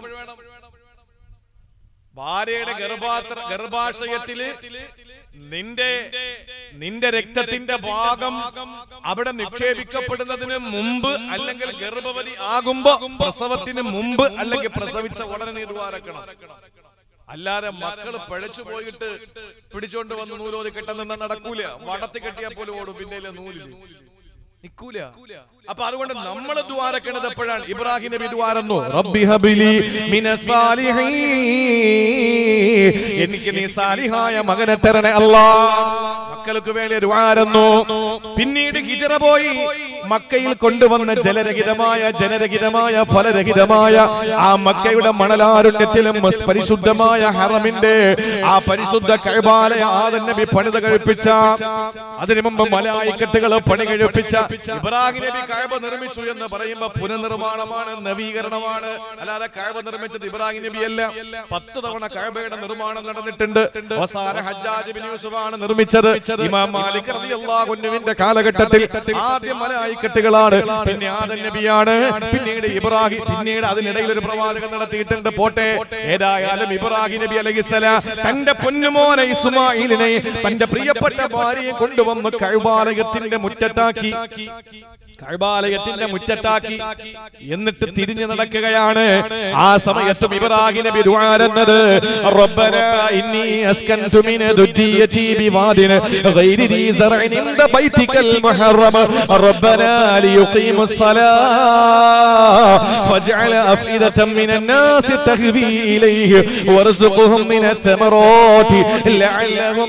ഭാര്യയുടെ ഗർഭാത്ര ഗർഭാശയത്തില് നിന്റെ നിന്റെ രക്തത്തിന്റെ ഭാഗം അവിടെ നിക്ഷേപിക്കപ്പെടുന്നതിന് മുമ്പ് അല്ലെങ്കിൽ ഗർഭവതി ആകുമ്പോ പ്രസവത്തിന് മുമ്പ് അല്ലെങ്കിൽ പ്രസവിച്ച ഉടനെ നീ ദ്വാരക്കണം അല്ലാതെ മക്കള് പഴച്ചു പോയിട്ട് പിടിച്ചോണ്ട് വന്ന് നൂലോതി കെട്ടുന്ന നടക്കൂല വടത്തി കെട്ടിയാൽ പോലും ഓടും പിന്നെ നൂലില് നിക്കൂല അപ്പൊ അതുകൊണ്ട് നമ്മൾ ദ്വാരക്കണത് എപ്പോഴാണ് ഇബ്രാഹിം നബി ദ്വാരന്നു റബ്ബി ഹബിലി മിനസ് സാലിഹീൻ എനിക്ക് നീ സാലിഹായ മകനെ തരണേ അല്ലാ മക്കൾക്ക് വേണ്ടി ഒരു ആരെന്നു പിന്നീട് ഹിജറ പോയി മക്കയിൽ കൊണ്ടുവന്ന ജലരഹിതമായ ജനരഹിതമായ ഫലരഹിതമായ ആ മക്കയുടെ മണലാരുണ്യത്തിലും പരിശുദ്ധമായ ഹറമിന്റെ ആ പരിശുദ്ധ കൈബാലയ ആദൻ നബി പണിത കഴിപ്പിച്ച അതിനു മുമ്പ് മലായിക്കത്തുകൾ പണി കഴിപ്പിച്ച ഇബ്രാഹിം നബി കഴബ നിർമ്മിച്ചു എന്ന് പറയുമ്പോ പുനർനിർമ്മാണമാണ് നവീകരണമാണ് അല്ലാതെ കഴബ നിർമ്മിച്ചത് ഇബ്രാഹിം നബി അല്ല പത്ത് തവണ കഴബയുടെ നിർമ്മാണം നടന്നിട്ടുണ്ട് അവസാന ഹജ്ജാജ് ബിൻ യൂസുഫാണ് നിർമ്മിച്ചത് ഇമാം മാലിക് റളിയല്ലാഹു അൻഹുവിന്റെ കാലഘട്ടത്തിൽ ആദ്യം മലായിക്കത്തുകളാണ് പിന്നെ ആദൻ നബിയാണ് പിന്നീട് ഇബ്രാഹിം പിന്നീട് അതിനിടയിൽ ഒരു പ്രവാചകൻ നടത്തിയിട്ടുണ്ട് പോട്ടെ ഏതായാലും ഇബ്രാഹിം നബി അലൈഹിസ്സലാം തന്റെ പൊന്നുമോനെ ഇസ്മായിലിനെ തന്റെ പ്രിയപ്പെട്ട ഭാര്യയെ കൊണ്ടുവന്ന് കഴുബാലയത്തിന്റെ മുറ്റത്താക്കി കഴുബാലയത്തിന്റെ മുറ്റത്താക്കി എന്നിട്ട് തിരിഞ്ഞു നടക്കുകയാണ് ആ സമയത്തും ഇബ്രാഹിം നബി ദുആരെന്നത് റബ്ബന ഇന്നി അസ്കൻതു മിൻ ദുരിയതി ബിവാദിൻ ഗൈരി ദീ സർഇൻ ഇൻദ ബൈതികൽ മുഹറം റബ്ബന ലിയുഖീമു الصلاة فاجعل أفئدة من الناس تهوي إليه وارزقهم من الثمرات لعلهم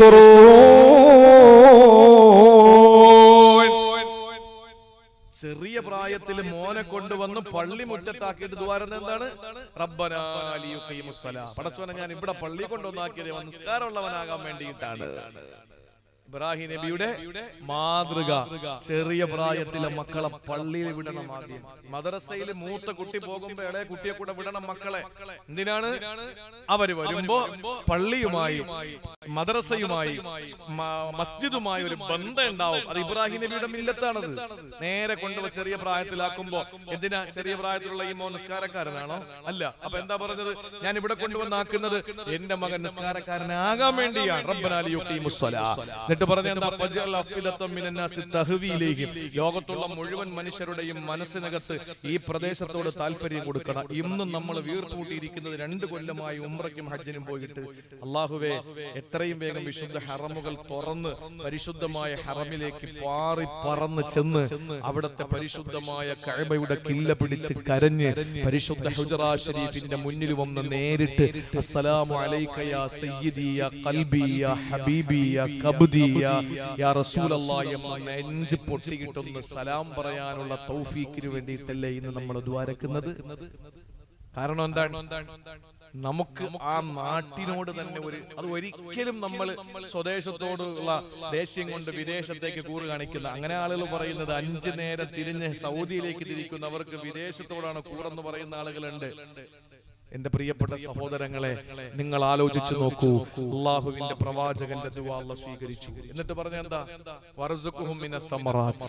يشكرون ചെറിയ പ്രായത്തിൽ മോനെ കൊണ്ടുവന്ന് പള്ളി മുറ്റത്താക്കിയിട്ട് ദ്വാരം എന്താണ് റബ്ബനാ ലിയുഖീമുസ്സലാ. പടച്ചോനെ ഞാൻ ഇവിടെ പള്ളി കൊണ്ടുവന്നാക്കിയത് അവൻ നിസ്കാരമുള്ളവനാകാൻ വേണ്ടിയിട്ടാണ് ഇബ്രാഹിം നബിയുടെ മാതൃക ചെറിയ പ്രായത്തിലെ മക്കളെ പള്ളിയിൽ വിടണം ആദ്യം മദ്രസയിൽ മൂത്ത കുട്ടി പോകുമ്പോ ഇളയ കുട്ടിയെ കൂടെ വിടണം മക്കളെ എന്തിനാണ് അവര് വരുമ്പോ പള്ളിയുമായി മദ്രസയുമായി മ- മസ്ജിദുമായി ഒരു ബന്ധം ഉണ്ടാവും അത് ഇബ്രാഹിം നബിയുടെ മില്ലത്താണത് നേരെ കൊണ്ടുപോയി ചെറിയ പ്രായത്തിലാക്കുമ്പോ എന്തിനാ ചെറിയ പ്രായത്തിലുള്ള ഈ മോൻ നിസ്കാരക്കാരനാണോ അല്ല അപ്പൊ എന്താ പറഞ്ഞത് ഞാൻ ഇവിടെ കൊണ്ടുവന്നാക്കുന്നത് എന്റെ മകൻ നിസ്കാരക്കാരനാകാൻ വേണ്ടിയാണ് റബ്ബനാലി യുഖീമുസ്സലാ. എന്നിട്ട് പറഞ്ഞ എന്താ ഫജഅൽ അഫ്ഇദത്തം മിനന്നാസി തഹ്വീലൈഹിം. ലോകത്തുള്ള മുഴുവൻ മനുഷ്യരുടെയും മനസ്സിനകത്ത് ഈ പ്രദേശത്തോട് താല്പര്യം കൊടുക്കണം ഇന്നും നമ്മൾ വീർപ്പൂട്ടിയിരിക്കുന്നത് രണ്ട് കൊല്ലമായി ഉംറയ്ക്കും ഹജ്ജിനും പോയിട്ട് അള്ളാഹുവേ എത്രയും വേഗം വിശുദ്ധ ഹറമുകൾ തുറന്ന് പരിശുദ്ധമായ ഹറമിലേക്ക് പാറി പറന്ന് ചെന്ന് അവിടുത്തെ പരിശുദ്ധമായ കഅബയുടെ കില്ല പിടിച്ച് കരഞ്ഞ് പരിശുദ്ധ ഹുജറ ഷരീഫിന്റെ മുന്നിൽ വന്ന് നേരിട്ട് അസ്സലാമു അലൈക യാ സയ്യിദി യാ ഖൽബി യാ ഹബീബി യാ കബ്ദി യാ യാ റസൂലല്ലാഹ് എന്ന് നെഞ്ച് പൊട്ടിയിട്ടൊന്ന് സലാം പറയാനുള്ള തൗഫീക്കിന് വേണ്ടിയിട്ടല്ലേ ഇന്ന് നമ്മൾ ദ്വാരക്കുന്നത് കാരണം എന്താണ് നമുക്ക് ആ നാട്ടിനോട് തന്നെ ഒരു അത് ഒരിക്കലും നമ്മൾ സ്വദേശത്തോടുള്ള ദേഷ്യം കൊണ്ട് വിദേശത്തേക്ക് കൂറ് കാണിക്കുന്ന അങ്ങനെ ആളുകൾ പറയുന്നത് അഞ്ചു നേരം തിരിഞ്ഞ് സൗദിയിലേക്ക് തിരിക്കുന്നവർക്ക് വിദേശത്തോടാണ് കൂറെന്ന് പറയുന്ന ആളുകളുണ്ട് എന്റെ പ്രിയപ്പെട്ട സഹോദരങ്ങളെ നിങ്ങൾ ആലോചിച്ചു നോക്കൂ അള്ളാഹുവിന്റെ പ്രവാചകന്റെ ദുആ അല്ലാഹ് സ്വീകരിച്ചു എന്നിട്ട് പറഞ്ഞ എന്താ വറസുഖുഹും മിനസ് സമറാത്ത്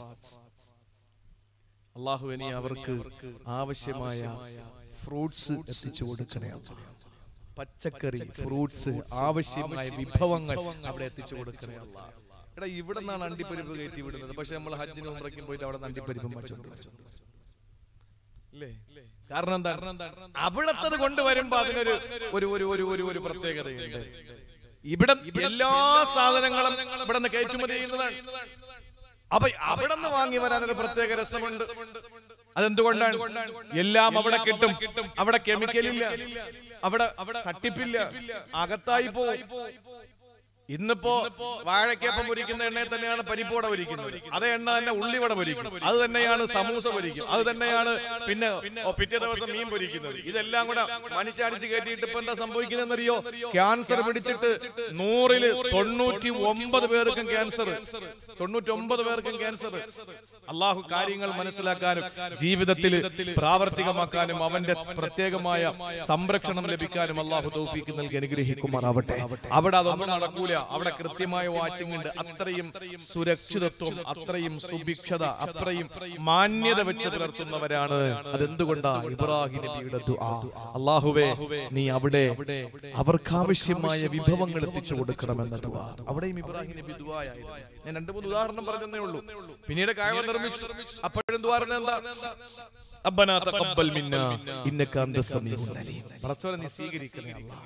അള്ളാഹു ഇനി അവർക്ക് ആവശ്യമായ ഫ്രൂട്ട്സ് എത്തിച്ചു കൊടുക്കണേ അല്ലാ. പച്ചക്കറി ഫ്രൂട്ട്സ് ആവശ്യമായ വിഭവങ്ങൾ അവിടെ എത്തിച്ചു കൊടുക്കണേ അല്ലാ. എടാ ഇവിടെ നിന്നാണ് അണ്ടിപ്പരിപ്പ് കയറ്റി വിടുന്നത് പക്ഷെ നമ്മൾ ഹജ്ജിനും ഉംറയ്ക്കും പോയിട്ട് അവിടെ അണ്ടിപ്പരിപ്പും വച്ചോണ്ട് വരും ഇല്ലേ കാരണം എന്താ അവിടത്തത് കൊണ്ടുവരുമ്പോ അതിനൊരു ഒരു ഒരു ഒരു ഒരു ഒരു പ്രത്യേകതയുണ്ട് ഇവിടെ എല്ലാ സാധനങ്ങളും ഇവിടെ നിന്ന് കയറ്റുമതി ചെയ്യുന്നതാണ് അപ്പൊ അവിടെ നിന്ന് വാങ്ങി വരാൻ ഒരു പ്രത്യേക രസമുണ്ട് അതെന്തുകൊണ്ടാണ് എല്ലാം അവിടെ കിട്ടും അവിടെ കെമിക്കൽ ഇല്ല അവിടെ തട്ടിപ്പില്ല അകത്തായി പോവും ഇന്നിപ്പോ വാഴക്കപ്പം പൊരിക്കുന്ന എണ്ണയിൽ തന്നെയാണ് പരിപ്പോട പൊരിക്കുന്നത് അതേ എണ്ണ തന്നെ ഉള്ളിവട പൊരിക്കും അത് തന്നെയാണ് സമൂസ പൊരിക്കും അത് തന്നെയാണ് പിന്നെ ഓ, പിറ്റേ ദിവസം മീൻ പൊരിക്കുന്നത് ഇതെല്ലാം കൂടെ മനുഷ്യാടിച്ച് കയറ്റിയിട്ട് ഇപ്പൊ എന്താ സംഭവിക്കുന്നതെന്നറിയോ ക്യാൻസർ പിടിച്ചിട്ട് നൂറില് തൊണ്ണൂറ്റി ഒമ്പത് പേർക്കും ക്യാൻസർ തൊണ്ണൂറ്റി ഒമ്പത് പേർക്കും ക്യാൻസർ അള്ളാഹു കാര്യങ്ങൾ മനസ്സിലാക്കാനും ജീവിതത്തിൽ പ്രാവർത്തികമാക്കാനും അവന്റെ പ്രത്യേകമായ സംരക്ഷണം ലഭിക്കാനും അള്ളാഹു തൗഫീക്ക് നൽകി അനുഗ്രഹിക്കുമാറാവട്ടെ അവിടെ അതൊന്നും നടക്കൂല അവിടെ കൃത്യമായ വാച്ചിങ് ഉണ്ട് അത്രയും സുരക്ഷിതത്വം അത്രയും സുഭിക്ഷത അത്രയും മാന്യത വെച്ച് പുലർത്തുന്നവരാണ് അതെന്തുകൊണ്ടാ ഇബ്രാഹിം നബിയുടെ ദുആ അള്ളാഹുവേ നീ അവിടെ അവർക്കാവശ്യമായ വിഭവങ്ങൾ എത്തിച്ചു കൊടുക്കണമെന്ന ദുആ അവിടെയും ഇബ്രാഹിം നബി ദുആയായിരുന്നു ഞാൻ രണ്ട് മൂന്ന് ഉദാഹരണം പറഞ്ഞതേ ഉള്ളൂ പിന്നീട് കായവ നിർമ്മിച്ചു അപ്പോഴും ദ്വാരം എന്താ അബ്ബനാ തഖബ്ബൽ മിന്നാ ഇന്നക അന്ത സമീഉൽ അലീം പടച്ചോനെ നീ സ്വീകരിക്കണേ അല്ലാഹ്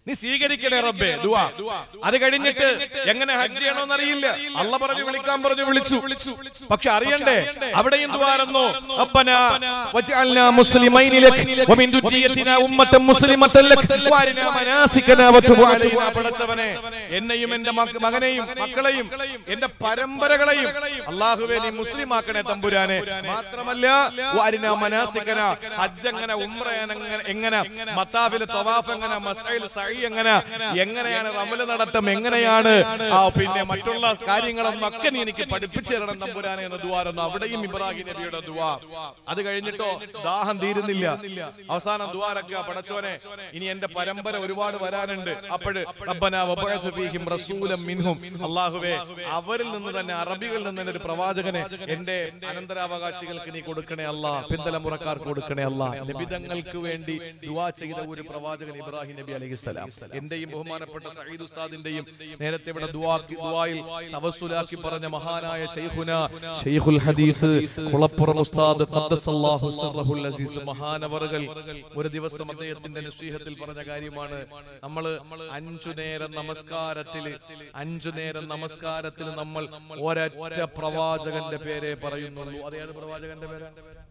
നീ സ്വീകരിക്കണേ റബ്ബേ ദുആ അത് കഴിഞ്ഞിട്ട് എങ്ങനെ ഹജ്ജ് ചെയ്യണമെന്ന് അറിയില്ല അല്ല പറഞ്ഞു വിളിക്കാൻ പറഞ്ഞു വിളിച്ചു പക്ഷെ അറിയണ്ടേ അവിടെയും ദ്വാരെന്നോ അപ്പന വജഅൽനാ മുസ്ലിമൈനി ലക് വമിൻ ദുരിയത്തിനാ ഉമ്മത്തൻ മുസ്ലിമത്തൻ ലക് വാരിനാ മനാസികനാ വതുബ് അലൈനാ പടച്ചവനെ എന്നെയും എന്റെ മക്ക- മകനെയും മക്കളെയും എന്റെ പരമ്പരകളെയും അള്ളാഹുവേ നീ മുസ്ലിം ആക്കണേ തമ്പുരാനെ മാത്രമല്ല വാരിനാ മനാസികന ഹജ്ജ് എങ്ങനെ ഉംറ എങ്ങനെ എങ്ങനെ മത്താഫിലെ തവാഫ് എങ്ങനെ മസൈൽ സഈ എങ്ങനെ എങ്ങനെയാണ് റമല് നടത്തം എങ്ങനെയാണ് ആ പിന്നെ മറ്റുള്ള കാര്യങ്ങളൊന്നൊക്കെ നീ എനിക്ക് പഠിപ്പിച്ചു തരണം തമ്പുരാനെ എന്ന ദ്വാരൊന്നും അവിടെയും ഇബ്രാഹിം നബിയുടെ ദുവാ അത് കഴിഞ്ഞിട്ടോ ദാഹം തീരുന്നില്ല അവസാനം ദ്വാരക്ക പടച്ചോനെ ഇനി എന്റെ പരമ്പര ഒരുപാട് വരാനുണ്ട് അപ്പോഴ് റബ്ബനാ വബഅത്ത് ഫീഹിം റസൂലൻ മിൻഹും അല്ലാഹുവേ അവരിൽ നിന്ന് തന്നെ അറബികളിൽ നിന്ന് തന്നെ ഒരു പ്രവാചകനെ എന്റെ അനന്തരാവകാശികൾക്ക് നീ കൊടുക്കണേ അല്ല പിന്തലമുറക്കാർക്ക് കൊടുക്കണേ അല്ല നബിതങ്ങൾക്ക് വേണ്ടി ദുവാ ചെയ്ത ഒരു പ്രവാചകൻ ഇബ്രാഹിം നബി അലൈഹിസ്സലാം എന്റെയും ബഹുമാനപ്പെട്ട സഈദ് ഉസ്താദിന്റെയും നേരത്തെ ഇവിടെ ദുആക്കി ദുആയിൽ തവസ്സുലാക്കി പറഞ്ഞ മഹാനായ ശൈഖുന ശൈഖുൽ ഹദീസ് കുളപ്പുറം ഉസ്താദ് ഖദ്ദസല്ലാഹു സിർറഹുൽ അസീസ് മഹാനവറുകൾ ഒരു ദിവസം അദ്ദേഹത്തിന്റെ നസീഹത്തിൽ പറഞ്ഞ കാര്യമാണ് നമ്മൾ അഞ്ചു നേരം നമസ്കാരത്തിൽ അഞ്ചു നേരം നമസ്കാരത്തിൽ നമ്മൾ ഒരൊറ്റ പ്രവാചകന്റെ പേരെ പറയുന്നുള്ളൂ അത് ഏത് പ്രവാചകന്റെ പേരാ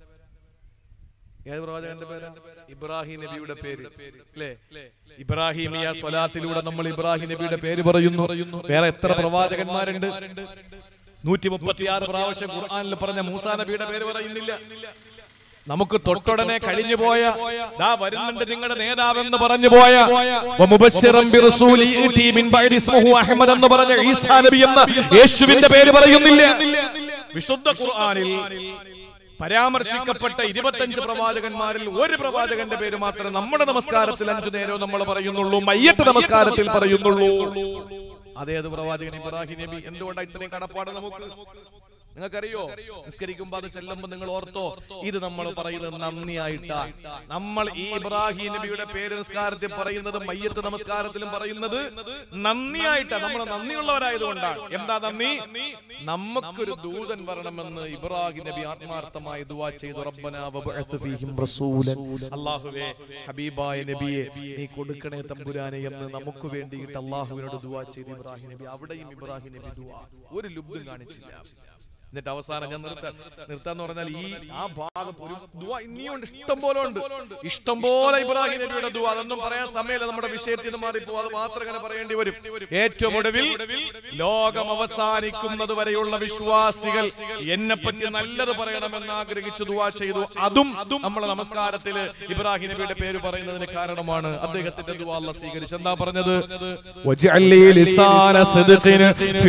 ഏത് പ്രവാചകന്റെ പേരാ ഇബ്രാഹിം നബിയുടെ പേര് അല്ലേ ഇബ്രാഹിമിയ സ്വലാത്തിലൂടെ നമ്മൾ ഇബ്രാഹിം നബിയുടെ പേര് പറയുന്നു വേറെ എത്ര പ്രവാചകന്മാരുണ്ട് നൂറ്റി മുപ്പത്തിയാറ് പ്രാവശ്യം ഖുർആനിൽ പറഞ്ഞ മൂസാ നബിയുടെ പേര് പറയുന്നില്ല നമുക്ക് തൊട്ടുടനെ കഴിഞ്ഞു പോയ ദാ വരുന്നുണ്ട് നിങ്ങളുടെ നേതാവെന്ന് പറഞ്ഞു പോയ വമുബശ്ശിറൻ ബിറസൂലി യഅതി മിൻ ബഅദി ഇസ്മുഹു അഹ്മദ് എന്ന് പറഞ്ഞ ഈസാ നബി എന്ന യേശുവിന്റെ പേര് പറയുന്നില്ല വിശുദ്ധ ഖുർആനിൽ പരാമർശിക്കപ്പെട്ട ഇരുപത്തഞ്ച് പ്രവാചകന്മാരിൽ ഒരു പ്രവാചകന്റെ പേര് മാത്രമേ നമ്മുടെ നമസ്കാരത്തിൽ അഞ്ചു നേരവും നമ്മൾ പറയുന്നുള്ളൂ മയ്യത്ത് നമസ്കാരത്തിൽ പറയുന്നുള്ളൂ അതേത് പ്രവാചകൻ ഇബ്രാഹിം നബി എന്തുകൊണ്ടാണ് ഇത്രയും കടപ്പാട് നമുക്ക് നിങ്ങൾക്കറിയോ നിസ്കരിക്കുമ്പോ അത് ചെല്ലുമ്പോ നിങ്ങൾ ഓർത്തോ ഇത് നമ്മൾ പറയുന്നത് നന്ദിയായിട്ടാ നമ്മൾ ഈ ഇബ്രാഹിം നബിയുടെ പേര് നിസ്കാരത്തിൽ പറയുന്നത് മയ്യത്ത് നമസ്കാരത്തിലും പറയുന്നത് നന്ദിയായിട്ടാ നമ്മൾ നന്ദിയുള്ളവരായതുകൊണ്ടാണ് എന്താ നന്ദി നമുക്കൊരു ദൂതൻ വരണമെന്ന് ഇബ്രാഹിം നബി ആത്മാർത്ഥമായി ദുവാ ചെയ്തു റബ്ബനാ വബഅത്ത് ഫീഹിം റസൂലൻ അല്ലാഹുവേ ഹബീബായ നബിയെ നീ കൊടുക്കണേ തമ്പുരാനെ എന്ന് നമുക്ക് വേണ്ടിയിട്ട് അള്ളാഹുവിനോട് ദുവാ ചെയ്തു ഇബ്രാഹിം നബി അവിടെയും ഇബ്രാഹിം നബി ദുവാ ഒരു ലുബ്ധും കാണിച്ചില്ല എന്നിട്ട് അവസാനം ഞാൻ നിർത്ത നിർത്താന്ന് പറഞ്ഞാൽ ഈ ആ ഭാഗം ഒരു ദുആ ഇനിയുണ്ട് ഇഷ്ടം പോലെ ഉണ്ട് ഇഷ്ടം പോലെ ഇബ്രാഹിം നബിയുടെ ദുആ അതൊന്നും പറയാൻ സമയമില്ല നമ്മുടെ വിഷയത്തിൽ നിന്ന് മാറിപ്പോ അത് മാത്രം ഇങ്ങനെ പറയേണ്ടി വരും ഏറ്റവും ഒടുവിൽ ലോകം അവസാനിക്കുന്നത് വരെയുള്ള വിശ്വാസികൾ എന്നെ പറ്റി നല്ലത് പറയണമെന്ന് ആഗ്രഹിച്ചു ദുആ ചെയ്തു അതും നമ്മളെ നമസ്കാരത്തിൽ ഇബ്രാഹിം നബിയുടെ പേര് പറയുന്നതിന് കാരണമാണ് അദ്ദേഹത്തിന്റെ ദുആ അല്ലാഹ് സ്വീകരിച്ചു എന്താ പറഞ്ഞത് واجعل لي لسان صدق في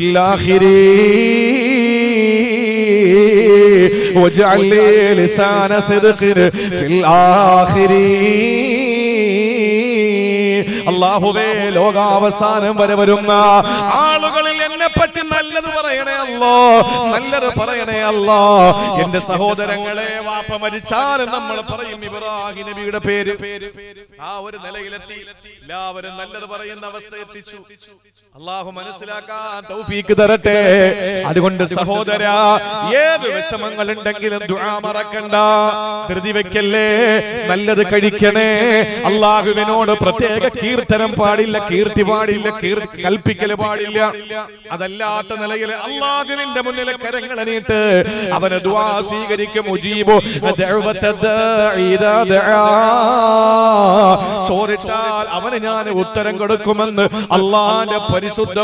الآخرين واجعل لي لسان صدق في الآخرين അള്ളാഹുവേ ലോകാവസാനം വരെ വരുന്ന ആളുകളിൽ എന്നെ പറ്റി നല്ലത് പറയണേ അല്ലോ നല്ലത് പറയണേ അല്ലോ എന്റെ സഹോദരങ്ങളെ വാപ്പ മരിച്ചാലും നമ്മൾ പറയും ഇബ്രാഹിം നബിയുടെ പേര് ആ ഒരു നിലയിലെത്തി എല്ലാവരും നല്ലത് പറയുന്ന അവസ്ഥ എത്തിച്ചു അള്ളാഹു മനസ്സിലാക്കാൻ തൗഫീക്ക് തരട്ടെ അതുകൊണ്ട് സഹോദര ഏത് വിഷമങ്ങൾ ഉണ്ടെങ്കിലും ദുആ മറക്കണ്ട ധൃതി വെക്കല്ലേ നല്ലത് കഴിക്കണേ അള്ളാഹുവിനോട് പ്രത്യേക കീർത്തനം പാടില്ല കീർത്തി പാടില്ല കീർത്തി കൽപ്പിക്കല് പാടില്ല അതല്ലാത്ത നിലയിൽ അള്ളാഹുവിന്റെ മുന്നിൽ കരങ്ങൾ നീട്ട് അവന് ദുആ സ്വീകരിക്കും ഉജീബു ദഅവത ദാഇ ഇദാ ദആ. ചോദിച്ചാൽ അവന് ഞാൻ ഉത്തരം കൊടുക്കുമെന്ന് അള്ളാന്റെ പരിശുദ്ധ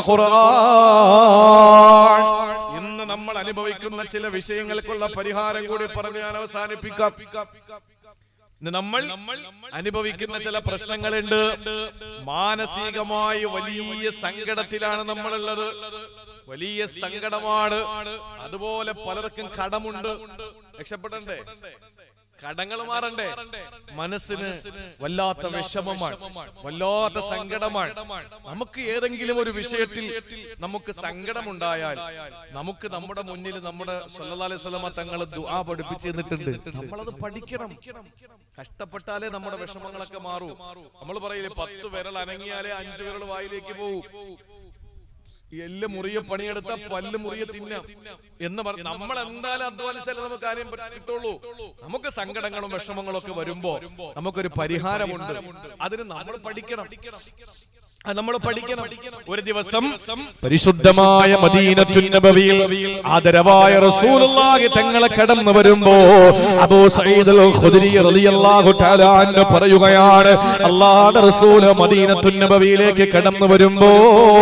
ഖുർആൻ ഇന്ന് നമ്മൾ അനുഭവിക്കുന്ന ചില വിഷയങ്ങൾക്കുള്ള പരിഹാരം കൂടി പറഞ്ഞ് ഞാൻ അവസാനിപ്പിക്കാം ഇന്ന് നമ്മൾ അനുഭവിക്കുന്ന ചില പ്രശ്നങ്ങളുണ്ട് മാനസികമായി വലിയ സങ്കടത്തിലാണ് നമ്മളുള്ളത് വലിയ സങ്കടമാണ് അതുപോലെ പലർക്കും കടമുണ്ട് രക്ഷപ്പെടണ്ടേ കടങ്ങൾ മാറണ്ടേ മനസ്സിന് വല്ലാത്ത വിഷമമാണ് വല്ലാത്ത സങ്കടമാണ് നമുക്ക് ഏതെങ്കിലും ഒരു വിഷയത്തിൽ നമുക്ക് സങ്കടമുണ്ടായാൽ നമുക്ക് നമ്മുടെ മുന്നിൽ നമ്മുടെ സല്ലല്ലാഹു അലൈഹി വസല്ലമ തങ്ങൾ ദുആ പഠിപ്പിച്ചു തന്നിട്ടുണ്ട് നമ്മളത് പഠിക്കണം കഷ്ടപ്പെട്ടാലേ നമ്മുടെ വിഷമങ്ങളൊക്കെ മാറൂ നമ്മൾ പറയില്ലേ പത്ത് വിരൽ അനങ്ങിയാലേ അഞ്ചു വിരൽ വായിലേക്ക് പോകൂ എല്ല് മുറിയെ പണിയെടുത്ത പല്ല് മുറിയെ തിന്നാം എന്ന് പറഞ്ഞ് നമ്മൾ എന്തായാലും അധ്വാനിച്ചാലേ നമുക്ക് കാര്യം പറ്റ- കിട്ടുള്ളൂ നമുക്ക് സങ്കടങ്ങളും വിഷമങ്ങളും ഒക്കെ വരുമ്പോ നമുക്കൊരു പരിഹാരമുണ്ട് അതിന് നമ്മൾ പഠിക്കണം അത് നമ്മൾ പഠിക്കണം ഒരു ദിവസം പരിശുദ്ധമായ മദീനത്തുൻ നബവിയിൽ ആദരവായ റസൂലുള്ളാഹി തങ്ങളെ കടന്നു വരുമ്പോ അബൂ സഈദ് അൽ ഖുദരി റളിയല്ലാഹു തആല അൻഹു പറയുകയാണ് അല്ലാഹുവിന്റെ റസൂൽ മദീനത്തുൻ നബവിയിലേക്ക് കടന്നു വരുമ്പോ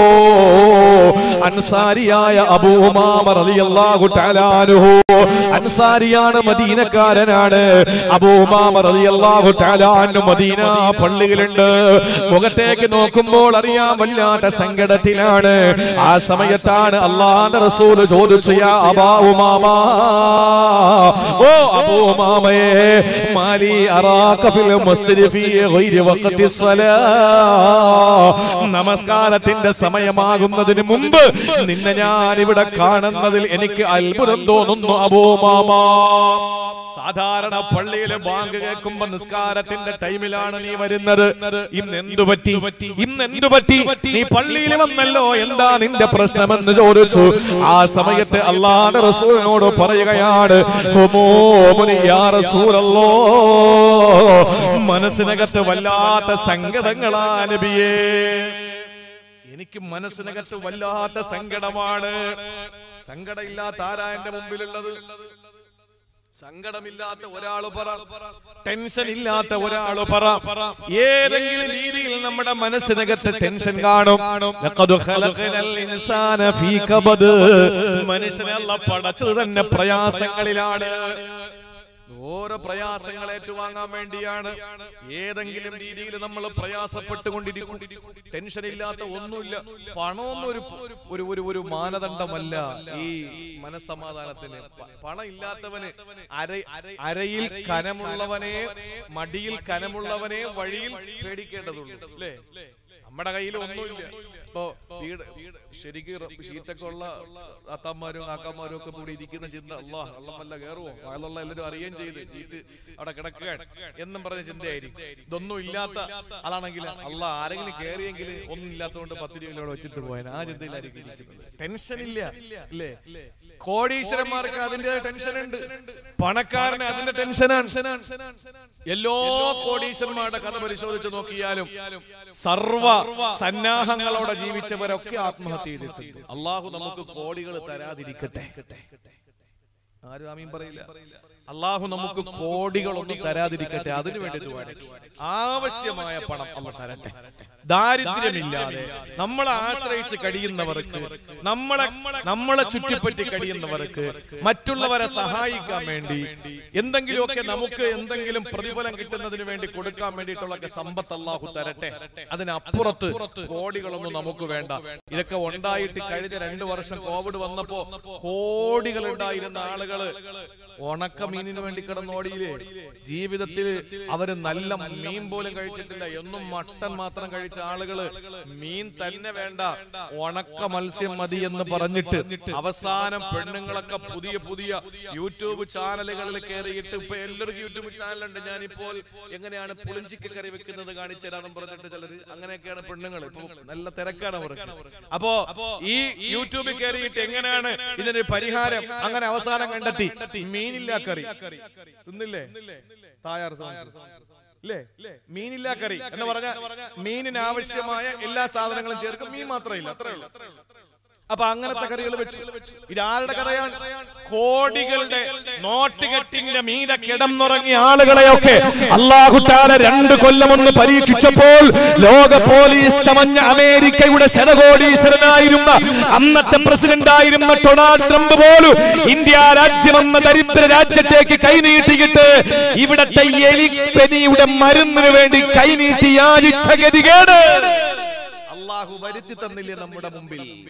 അൻസാരിയായ അബൂ ഉമാമ റളിയല്ലാഹു തആല അൻഹു അൻസാരിയാണ് മദീനക്കാരനാണ് അബൂ ഉമാമ റളിയല്ലാഹു തആല അൻഹു മദീന പള്ളിയിലുണ്ട് മുഖത്തേക്ക് നോക്കുമ്പോൾ അറിയാൻ വല്ലാത്ത സങ്കടത്തിലാണ് ആ സമയത്താണ് അള്ളാന്റെ റസൂൽ ചോദിച്ചു യാ അബാ ഉമാമ ഓ അബൂ ഉമാമയെ മാലി അറാക ഫിൽ മസ്ജിദി ഫീ ഗൈരി വഖതി സ്വലാ നമസ്കാരത്തിന്റെ സമയമാകുന്നതിന് മുമ്പ് നിന്നെ ഞാൻ ഇവിടെ കാണുന്നതിൽ എനിക്ക് അത്ഭുതം തോന്നുന്നു അബൂ ഉമാമ സാധാരണ പള്ളിയിലെ ബാങ്ക് കേൾക്കുമ്പോ നിസ്കാരത്തിന്റെ ടൈമിലാണ് നീ വരുന്നത് ഇന്ന് എന്തു പറ്റി ഇന്ന് എന്തു പറ്റി നീ പള്ളിയിൽ വന്നല്ലോ എന്താ നിന്റെ പ്രശ്നമെന്ന് ചോദിച്ചു ആ സമയത്ത് അള്ളാന്റെ റസൂലിനോട് പറയുകയാണ് ഹുമൂമുനി യാ റസൂലല്ലോ മനസ്സിനകത്ത് വല്ലാത്ത സങ്കടങ്ങളാ നബിയേ എനിക്ക് മനസ്സിനകത്ത് വല്ലാത്ത സങ്കടമാണ് സങ്കടമില്ലാത്ത ആരാ എന്റെ മുമ്പിലുള്ളത് സങ്കടമില്ലാത്ത ഒരാള് പറ ടെൻഷൻ ഇല്ലാത്ത ഒരാള് പറ ഏതെങ്കിലും രീതിയിൽ നമ്മുടെ മനസ്സിനകത്ത് ടെൻഷൻ കാണും ലഖദ് ഖലഖനൽ ഇൻസാന ഫീ കബദ് മനുഷ്യനെ അല്ലാഹ് പടച്ചത് തന്നെ പ്രയാസങ്ങളിലാണ് ഓരോ പ്രയാസങ്ങൾ ഏറ്റുവാങ്ങാൻ വേണ്ടിയാണ് ഏതെങ്കിലും രീതിയിൽ നമ്മൾ പ്രയാസപ്പെട്ടുകൊണ്ടിരിക്കും ടെൻഷൻ ഇല്ലാത്ത ഒന്നുമില്ല പണമൊന്നും ഒരു ഒരു ഒരു ഒരു മാനദണ്ഡമല്ല ഈ മനസ്സമാധാനത്തിന് പ- പണം ഇല്ലാത്തവന് അര അരയിൽ കനമുള്ളവനെ മടിയിൽ കനമുള്ളവനെ വഴിയിൽ പേടിക്കേണ്ടതുള്ളൂ അല്ലേ നമ്മുടെ കയ്യിൽ ഒന്നുമില്ല ഇപ്പോ വീട് ശരിക്കും റ- ഷീറ്റൊക്കെ ഉള്ള അത്തന്മാരും കാക്കന്മാരും ഒക്കെ കൂടി ഇരിക്കുന്ന ചിന്ത അല്ലാ വെള്ളമല്ല കയറുവോ വയലുള്ള എല്ലാവരും അറിയുകയും ചെയ്ത് ചീറ്റ് അവിടെ കിടക്കുകയാണ് എന്നും പറഞ്ഞ ചിന്തയായിരിക്കും ഇതൊന്നും ഇല്ലാത്ത ആളാണെങ്കിൽ അല്ല ആരെങ്കിലും കയറിയെങ്കിൽ ഒന്നും ഇല്ലാത്തതുകൊണ്ട് പത്ത് രൂപ ഇവിടെ വെച്ചിട്ട് പോയാൽ ആ ചിന്തയിലായിരിക്കും ഇരിക്കുന്നത് ടെൻഷൻ ഇല്ല അല്ലേ കോടീശ്വരന്മാർക്ക് അതിന്റെ ടെൻഷൻ ഉണ്ട് പണക്കാരന് അതിന്റെ ടെൻഷനാണ് എല്ലാ കോടീശ്വരന്മാരുടെ കഥ പരിശോധിച്ച് നോക്കിയാലും സർവ സന്നാഹങ്ങളോടെ ജീവിച്ചവരൊക്കെ ആത്മഹത്യ ചെയ്തിട്ടുണ്ട് അള്ളാഹു നമുക്ക് കോടികൾ തരാതിരിക്കട്ടെ ആരും ആമീൻ പറയില്ല അള്ളാഹു നമുക്ക് കോടികളൊന്നും തരാതിരിക്കട്ടെ അതിനു വേണ്ടിട്ട് വരയ്ക്കും ആവശ്യമായ പണം അല്ല തരട്ടെ ദാരിദ്ര്യമില്ലാതെ നമ്മളെ ആശ്രയിച്ച് കഴിയുന്നവർക്ക് നമ്മളെ നമ്മളെ ചുറ്റിപ്പറ്റി കഴിയുന്നവർക്ക് മറ്റുള്ളവരെ സഹായിക്കാൻ വേണ്ടി എന്തെങ്കിലുമൊക്കെ നമുക്ക് എന്തെങ്കിലും പ്രതിഫലം കിട്ടുന്നതിന് വേണ്ടി കൊടുക്കാൻ വേണ്ടിയിട്ടുള്ള സമ്പത്ത് അള്ളാഹു തരട്ടെ അതിനപ്പുറത്ത് കോടികളൊന്നും നമുക്ക് വേണ്ട ഇതൊക്കെ ഉണ്ടായിട്ട് കഴിഞ്ഞ രണ്ടു വർഷം കോവിഡ് വന്നപ്പോ കോടികൾ ഉണ്ടായിരുന്ന ആളുകള് ഉണക്ക മീനിന് വേണ്ടി കിടന്നോടിയില്ലേ ജീവിതത്തിൽ അവര് നല്ല മീൻ പോലും കഴിച്ചിട്ടില്ല എന്നും മട്ടൻ മാത്രം കഴിച്ച ആളുകള് മീൻ തന്നെ വേണ്ട ഉണക്ക മത്സ്യം മതി എന്ന് പറഞ്ഞിട്ട് അവസാനം പെണ്ണുങ്ങളൊക്കെ പുതിയ പുതിയ യൂട്യൂബ് ചാനലുകളിൽ കയറിയിട്ട് ഇപ്പൊ എല്ലാവർക്കും യൂട്യൂബ് ചാനലുണ്ട് ഞാനിപ്പോൾ എങ്ങനെയാണ് പുളിഞ്ചിക്ക് കറി വെക്കുന്നത് കാണിച്ചു തരാമെന്ന് പറഞ്ഞിട്ട് ചിലര് അങ്ങനെയൊക്കെയാണ് പെണ്ണുങ്ങൾ ഇപ്പൊ നല്ല തിരക്കാണ് അവർക്ക് അപ്പോ ഈ യൂട്യൂബിൽ കയറിയിട്ട് എങ്ങനെയാണ് ഇതിന്റെ പരിഹാരം അങ്ങനെ അവസാനം കണ്ടെത്തി മീനില്ല കറി തിന്നില്ലേ തായാർ ഇല്ലേ മീനില്ല കറി എന്ന് പറഞ്ഞ മീനിന് ആവശ്യമായ എല്ലാ സാധനങ്ങളും ചേർക്കും മീൻ മാത്രമില്ല അത്രേ ഉള്ളൂ അപ്പൊ അങ്ങനത്തെ കറികൾ വെച്ചു ഇത് ആരുടെ കഥയാണ് കോടികളുടെ നോട്ടുകെട്ടിന്റെ മീത കിടന്നുറങ്ങിയ ആളുകളെയൊക്കെ അള്ളാഹുത്താല രണ്ട് കൊല്ലമൊന്ന് പരീക്ഷിച്ചപ്പോൾ ലോക പോലീസ് ചമഞ്ഞ അമേരിക്കയുടെ ശതകോടീശ്വരനായിരുന്ന അന്നത്തെ പ്രസിഡന്റ് ആയിരുന്ന ഡൊണാൾഡ് ട്രംപ് പോലും ഇന്ത്യ രാജ്യമെന്ന ദരിദ്ര രാജ്യത്തേക്ക് കൈനീട്ടിയിട്ട് ഇവിടത്തെ എലിപ്പനിയുടെ മരുന്നിന് വേണ്ടി കൈനീട്ടി യാചിച്ച ഗതികേട് അള്ളാഹു വരുത്തി തന്നില്ലേ നമ്മുടെ മുമ്പിൽ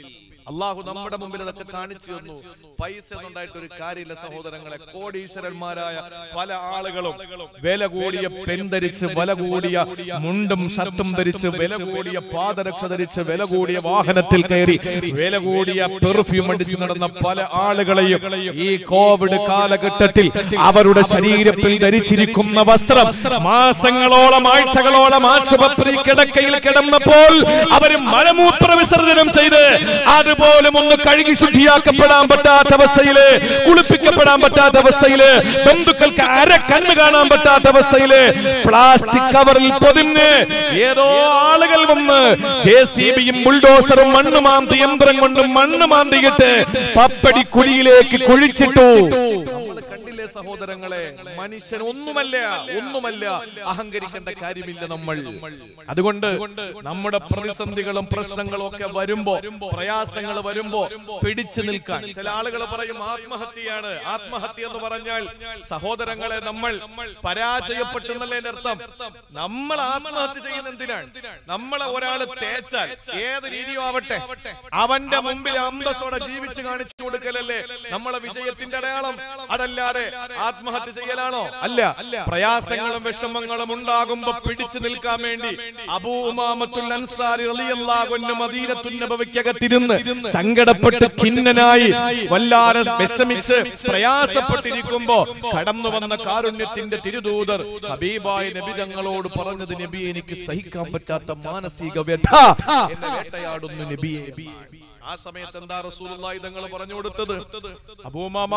അള്ളാഹു നമ്മുടെ മുമ്പിൽ അതൊക്കെ കാണിച്ചു തന്നു പൈസ ഉണ്ടായിട്ട് ഒരു കാര്യമില്ല സഹോദരങ്ങളെ കോടീശ്വരന്മാരായ പല ആളുകളും വില കൂടിയ പെൻ ധരിച്ച് വില കൂടിയ മുണ്ടും ഷർട്ടും ധരിച്ച് വില കൂടിയ പാദരക്ഷ ധരിച്ച് വില കൂടിയ വാഹനത്തിൽ കയറി വില കൂടിയ പെർഫ്യൂം അടിച്ച് നടന്ന പല ആളുകളെയും ഈ കോവിഡ് കാലഘട്ടത്തിൽ അവരുടെ ശരീരത്തിൽ ധരിച്ചിരിക്കുന്ന വസ്ത്രം മാസങ്ങളോളം ആഴ്ചകളോളം ആശുപത്രി കിടക്കയിൽ കിടന്നപ്പോൾ അവർ മലമൂത്ര വിസർജനം ചെയ്ത് അതുപോലും ഒന്ന് കഴുകി ശുദ്ധിയാക്കപ്പെടാൻ പറ്റാത്ത അവസ്ഥയില് കുളിപ്പിക്കപ്പെടാൻ പറ്റാത്ത അവസ്ഥയില് ബന്ധുക്കൾക്ക് അര കണ്ണ് കാണാൻ പറ്റാത്ത അവസ്ഥയില് പ്ലാസ്റ്റിക് കവറിൽ പൊതിഞ്ഞ് ഏതോ ആളുകൾ വന്ന് ജെ സി ബിയും ബുൾഡോസറും മണ്ണ് മാന്തി യന്ത്രം കൊണ്ട് മണ്ണ് മാന്തിയിട്ട് പപ്പടി കുഴിയിലേക്ക് കുഴിച്ചിട്ടു നമ്മൾ കണ്ടില്ലേ സഹോദരങ്ങളെ മനുഷ്യൻ ഒന്നുമല്ല ഒന്നുമല്ല അഹങ്കരിക്കേണ്ട കാര്യമില്ല നമ്മൾ അതുകൊണ്ട് നമ്മുടെ പ്രതിസന്ധികളും പ്രശ്നങ്ങളും ഒക്കെ വരുമ്പോ പ്രയാസങ്ങൾ വരുമ്പോ പിടിച്ചു നിൽക്കാൻ ചില ആളുകൾ പറയും ആത്മഹത്യയാണ് ആത്മഹത്യ എന്ന് പറഞ്ഞാൽ സഹോദരങ്ങളെ നമ്മൾ പരാജയപ്പെട്ടെന്നല്ലേ എന്റെ അർത്ഥം നമ്മൾ ആത്മഹത്യ ചെയ്യുന്ന എന്തിനാണ് നമ്മളെ ഒരാൾ തേച്ചാൽ ഏത് രീതിയോ ആവട്ടെ അവന്റെ മുമ്പിൽ അന്തസ്സോടെ ജീവിച്ച് കാണിച്ചു കൊടുക്കലല്ലേ നമ്മളെ വിജയത്തിന്റെ അടയാളം അതല്ലാതെ ആത്മഹത്യ ചെയ്യലാണോ അല്ല പ്രയാസങ്ങളും വിഷമങ്ങളും ഉണ്ടാകുമ്പോ പിടിച്ചു നിൽക്കാൻ വേണ്ടി അബൂമാമത്തുൽ അൻസാരി റളിയല്ലാഹു അൻഹു മദീനത്തുൻ നബവിക്കകത്തിരുന്ന് സങ്കടപ്പെട്ട് ഖിന്നനായി വല്ലാതെ വിഷമിച്ച് പ്രയാസപ്പെട്ടിരിക്കുമ്പോ കടന്നു വന്ന കാരുണ്യത്തിന്റെ തിരുദൂതർ ഹബീബായ നബി തങ്ങളോട് പറഞ്ഞത് നബി എനിക്ക് സഹിക്കാൻ പറ്റാത്ത മാനസിക വ്യഥ എന്നെ വേട്ടയാടുന്നു നബിയെ ആ സമയത്ത് എന്താ റസൂലുള്ളാഹി തങ്ങൾ പറഞ്ഞു കൊടുത്തത് അബൂമാമ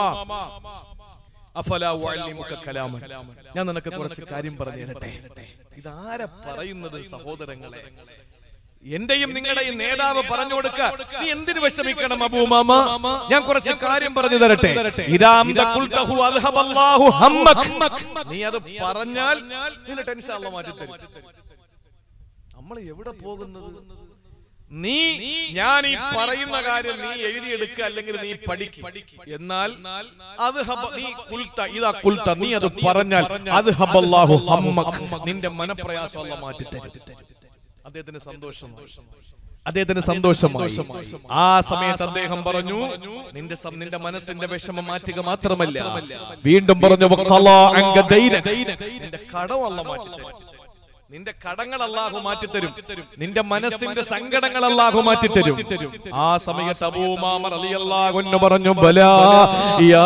അഫലാ ഉഅല്ലിമുക കലാമൻ ഞാൻ നിനക്ക് കുറച്ച് കാര്യം പറഞ്ഞു തരട്ടെ ഇതാര പറയുന്നത് സഹോദരങ്ങളെ എന്റെയും നിങ്ങളുടെയും നേതാവ് പറഞ്ഞു കൊടുക്ക നീ എന്തിനു വിഷമിക്കണം അബൂമാമ ഞാൻ കുറച്ച് കാര്യം പറഞ്ഞു തരട്ടെ ഇദാ അംത ഖുൽതഹു അദ്ഹബല്ലാഹു ഹമ്മക് നീ അത് പറഞ്ഞാൽ നിന്റെ ടെൻഷൻ അല്ലാഹു മാറ്റി തരും നമ്മൾ എവിടെ പോകുന്നത് നീ ഞാൻ ഈ പറയുന്ന കാര്യം നീ എഴുതിയെടുക്കുക അല്ലെങ്കിൽ നീ പഠിക്കും എന്നാൽ അത് ഹബ- നീ കുൽത്ത ഇതാ കുൽത്ത നീ അത് പറഞ്ഞാൽ അത് ഹബല്ലാഹു ഹമ്മക് നിന്റെ മനപ്രയാസം അല്ല മാറ്റി തരും അദ്ദേഹത്തിന് സന്തോഷമായി അദ്ദേഹത്തിന് സന്തോഷമായി ആ സമയത്ത് അദ്ദേഹം പറഞ്ഞു നിന്റെ സം- നിന്റെ മനസ്സിന്റെ വിഷമം മാറ്റുക മാത്രമല്ല വീണ്ടും പറഞ്ഞു വഖലാ അൻക ദൈനക. നിന്റെ കടം അല്ല മാറ്റി തരും നിന്റെ കടങ്ങൾ അല്ലാഹു മാറ്റിത്തരും നിന്റെ മനസ്സിന്റെ സങ്കടങ്ങൾ അല്ലാഹു മാറ്റിത്തരും ആ സമയത്ത് അബൂമാമർ റളിയല്ലാഹു അൻഹു പറഞ്ഞു ബലാ യാ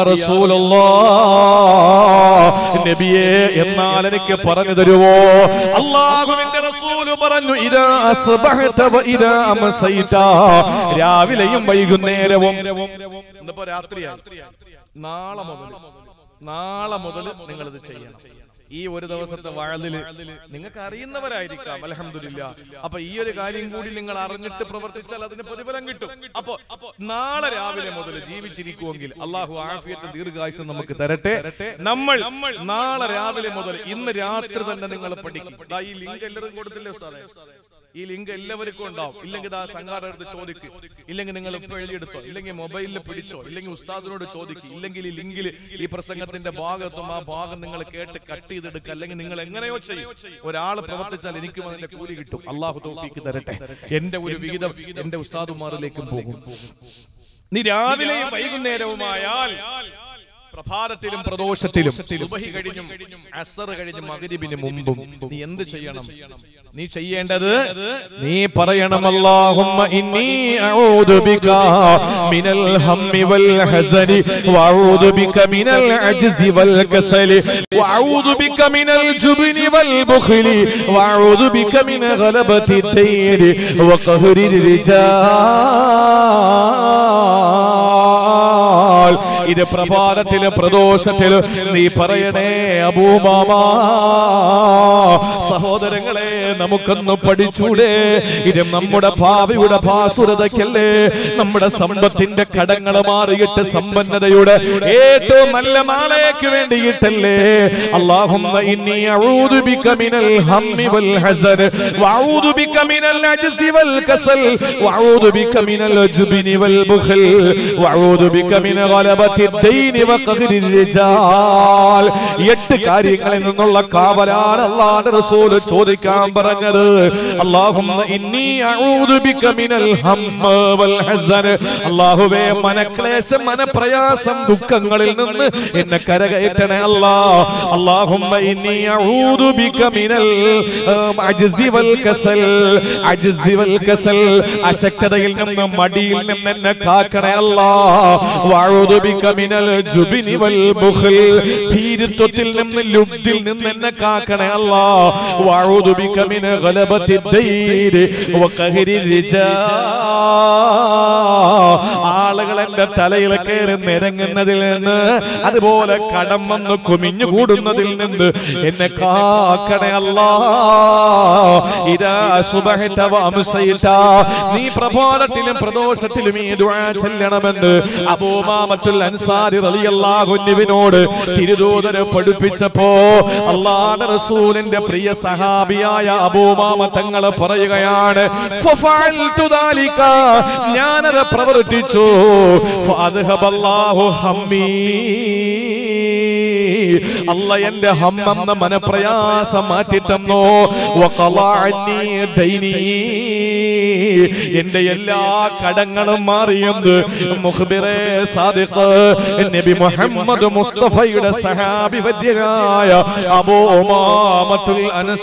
റസൂലല്ലാഹ് നബിയേ എന്നാൽ എനിക്ക് പറഞ്ഞു തരുവോ അല്ലാഹുവിന്റെ റസൂല് പറഞ്ഞു ഇദാ അസ്ബഹത വ ഇദാ അംസൈത രാവിലെയും വൈകുന്നേരവും ഇന്നിപ്പോ രാത്രിയായി നാളെ മുതൽ നാളെ മുതൽ നിങ്ങൾ ഇത് ചെയ്യണം ഈ ഒരു ദിവസത്തെ വാഴലില് നിങ്ങൾക്ക് അറിയുന്നവരായിരിക്കാം അലഹമില്ല അപ്പൊ ഈ ഒരു കാര്യം കൂടി നിങ്ങൾ അറിഞ്ഞിട്ട് പ്രവർത്തിച്ചാൽ അതിന് പ്രതിഫലം കിട്ടും അപ്പൊ നാളെ രാവിലെ മുതൽ ജീവിച്ചിരിക്കുമെങ്കിൽ അള്ളാഹു ആഫിയത്തെ ദീർഘായുസം നമുക്ക് തരട്ടെ നമ്മൾ നാളെ രാവിലെ മുതൽ ഇന്ന് രാത്രി തന്നെ നിങ്ങൾ പഠിക്കും ദാ ഈ ലിങ്ക് എല്ലാവരും കൊടുത്തില്ലേ ഉസ്താദേ ഈ ലിങ്ക് എല്ലാവർക്കും ഉണ്ടാവും ഇല്ലെങ്കിൽ ആ സംഘാടകർ എടുത്ത് ചോദിക്കും ഇല്ലെങ്കിൽ നിങ്ങൾ ഇപ്പൊ എഴുതിയെടുത്തോ ഇല്ലെങ്കിൽ മൊബൈലിൽ പിടിച്ചോ ഇല്ലെങ്കിൽ ഉസ്താദിനോട് ചോദിക്കും ഇല്ലെങ്കിൽ ഈ ലിങ്കിൽ ഈ പ്രസംഗത്തിന്റെ ഭാഗത്തും ആ ഭാഗം നിങ്ങൾ കേട്ട് കട്ട് ചെയ്തെടുക്കുക അല്ലെങ്കിൽ നിങ്ങൾ എങ്ങനെയോ ചെയ്യും ഒരാൾ പ്രവർത്തിച്ചാൽ എനിക്കും അതിന്റെ കൂലി കിട്ടും അള്ളാഹു തൗഫീക്ക് തരട്ടെ എന്റെ ഒരു വിഹിതം എന്റെ ഉസ്താദുമാരിലേക്കും പോകും നീ രാവിലെയും വൈകുന്നേരവുമായാൽ പ്രഭാതത്തിലും പ്രദോഷത്തിലും സുബഹി കഴിഞ്ഞും അസർ കഴിഞ്ഞും മഗ്രിബിന് മുമ്പും നീ എന്ത് ചെയ്യണം നീ ചെയ്യേണ്ടത് നീ പറയണം അല്ലാഹുമ്മ ഇന്നി അഊദു ബിക മിനൽ ഹമ്മി വൽ ഹസനി വഅഊദു ബിക മിനൽ അജ്സി വൽ കസലി വഅഊദു ബിക മിനൽ ജുബ്നി വൽ ബുഖ്ലി വഅഊദു ബിക മിൻ ഗലബതി الدين وقهر الرجال ഇത് പ്രഭാതത്തില് പ്രദോഷത്തില് നീ പറയണേ അബൂമാമാ സഹോദരങ്ങളെ നമുക്കൊന്ന് പഠിച്ചൂടെ ഇത് നമ്മുടെ ഭാവിയുടെ ഭാസുരതയ്ക്കല്ലേ നമ്മുടെ സമ്പത്തിന്റെ കടങ്ങൾ മാറിയിട്ട് സമ്പന്നതയുടെ ഏറ്റവും നല്ല നാളേക്ക് വേണ്ടിയിട്ടല്ലേ അല്ലാഹുമ്മ ഇന്നി അഊദു ബിക മിനൽ ഹമ്മി വൽ ഹസൻ വഅഊദു ബിക മിനൽ അജ്സി വൽ കസൽ വഅഊദു ബിക മിനൽ ജുബ്നി വൽ ബുഖൽ വഅഊദു ബിക മിൻ ഗലബത്തി ദൈനി വഖഹരി റിജാൽ എട്ട് കാര്യങ്ങളിൽ നിന്നുള്ള കാവലാണ് അല്ലാഹുവിന്റെ റസൂൽ ചോദിക്കാൻ പറഞ്ഞത് അല്ലാഹുമ്മ ഇന്നി അഊദു ബിക മിനൽ ഹമ്മ വൽ ഹസൻ അല്ലാഹുവേ മനക്ലേശം മനപ്രയാസം ദുഃഖങ്ങളിൽ നിന്ന് എന്നെ കരകയറ്റണേ അല്ലാ അല്ലാഹുമ്മ ഇന്നി അഊദു ബിക മിനൽ ആം, അജ്സി വൽ കസൽ അജ്സി വൽ കസൽ അശക്തതയിൽ നിന്ന് മടിയിൽ നിന്ന് എന്നെ കാക്കണേ അല്ലാ വഅഊദു ബിക മിനൽ ജുബ്നി വൽ ബുഖൽ ഭീരുത്വത്തിൽ നിന്ന് ലുബ്ധിൽ നിന്ന് എന്നെ കാക്കണേ അല്ലാ വഅഊദു ബിക മിൻ ഗലബത്തി ദൈരി വഖഹരി ആളുകൾ എന്റെ തലയിൽ കയറി നിരങ്ങുന്നതിൽ നിന്ന് അതുപോലെ കടം വന്ന് കുമിഞ്ഞു കൂടുന്നതിൽ നിന്ന് എന്നെ കാക്കണേ അല്ലാ ഇതാ സുബഹിത വഅംസൈത നീ പ്രഭാതത്തിലും പ്രദോഷത്തിലും ഈ ദുആ ചെല്ലണമെന്ന് അബൂമാമത്തുൽ അൻസാരി റളിയല്ലാഹു അൻഹുവിനോട് തിരുദൂതര് പഠിപ്പിച്ചപ്പോ അല്ലാഹുവിന്റെ റസൂലിന്റെ പ്രിയ സഹാബിയായ അബൂമാമ തങ്ങൾ പറയുകയാണ് ഫഫഅൽതു ദാലിക ഞാനത് പ്രവർത്തിച്ചു ഫഅദ്ഹബല്ലാഹു ഹമ്മീ അല്ല എന്റെ ഹമ്മെന്ന മനപ്രയാസം മാറ്റി തന്നു വഖളഅ അന്നീ ദൈനീ എന്റെ എല്ലാ കടങ്ങളും മാറിയെന്ന് മുഖ്ബിറെ സാദിഖ് നബി മുഹമ്മദ് മുസ്തഫയുടെ സഹാബി വര്യനായ അബൂ ഉമാമത്തുൽ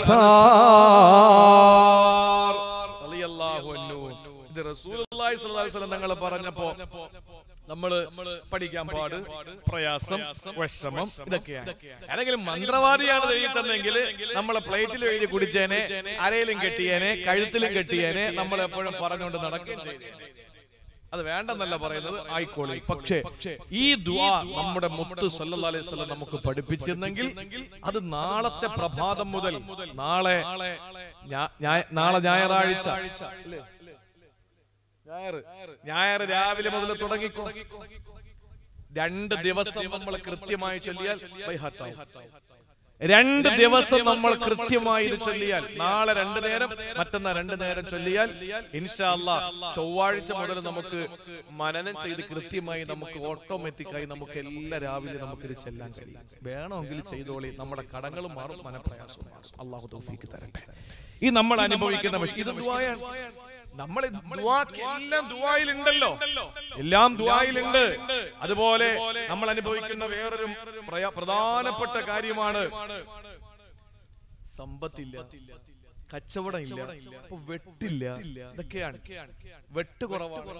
അൻസാർ റളിയല്ലാഹു അൻഹു. ഇത് റസൂലുള്ളാഹി സ്വല്ലല്ലാഹു അലൈഹി വസല്ലം തങ്ങൾ പറഞ്ഞപ്പോ നമ്മള് പഠിക്കാൻ പാട് പ്രയാസം വിഷമം ഇതൊക്കെയാണ് ഏതെങ്കിലും മന്ത്രവാദിയാണ് എഴുതി തന്നെങ്കിൽ നമ്മളെ പ്ലേറ്റിൽ എഴുതി കുടിച്ചേനെ അരയിലും കെട്ടിയേനെ കഴുത്തിലും കെട്ടിയേനെ നമ്മൾ എപ്പോഴും പറഞ്ഞുകൊണ്ട് നടക്കുകയും ചെയ്തേനെ അത് വേണ്ടെന്നല്ല പറയുന്നത് ആയിക്കോളി പക്ഷേ ഈ ദുആ നമ്മുടെ മുത്ത് സല്ലല്ലാഹു അലൈഹി വസല്ലം നമുക്ക് പഠിപ്പിച്ചിരുന്നെങ്കിൽ അത് നാളത്തെ പ്രഭാതം മുതൽ നാളെ ഞാ- ഞായ- നാളെ ഞായറാഴ്ച അല്ലേ? ഞായർ ഞായർ രാവിലെ മുതൽ തുടങ്ങിക്കോ രണ്ട് ദിവസം നമ്മൾ കൃത്യമായി ചൊല്ലിയാൽ ബൈഹാത്താവും. രണ്ട് ദിവസം നമ്മൾ കൃത്യമായി ഇത് ചൊല്ലിയാൽ നാളെ രണ്ടു നേരം മറ്റന്നാ രണ്ടു നേരം ചൊല്ലിയാൽ ഇൻഷാല്ല ചൊവ്വാഴ്ച മുതൽ നമുക്ക് മനനം ചെയ്ത് കൃത്യമായി നമുക്ക് ഓട്ടോമാറ്റിക് ആയി നമുക്ക് എല്ലാ രാവിലെ നമുക്ക് ഇത് ചെല്ലാൻ കഴിയും വേണമെങ്കിൽ ചെയ്തോളി നമ്മുടെ കടങ്ങളും മാറും മനപ്രയാസവും മാറും അള്ളാഹു തൗഫീക്ക് തരട്ടെ ഈ നമ്മൾ അനുഭവിക്കുന്ന വിഷ- ഇത് ദുആയാണ് നമ്മൾ എല്ലാം ദുആയിലുണ്ടല്ലോ എല്ലാം ദുആയിലുണ്ട് അതുപോലെ നമ്മൾ അനുഭവിക്കുന്ന വേറൊരു പ്രയ- പ്രധാനപ്പെട്ട കാര്യമാണ് സമ്പത്തില്ല കച്ചവടം ഇല്ല അപ്പൊ വെട്ടില്ല ഇതൊക്കെയാണ് വെട്ട് കുറവാണ്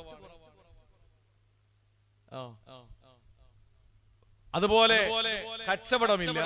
ആ അതുപോലെ കച്ചവടമില്ല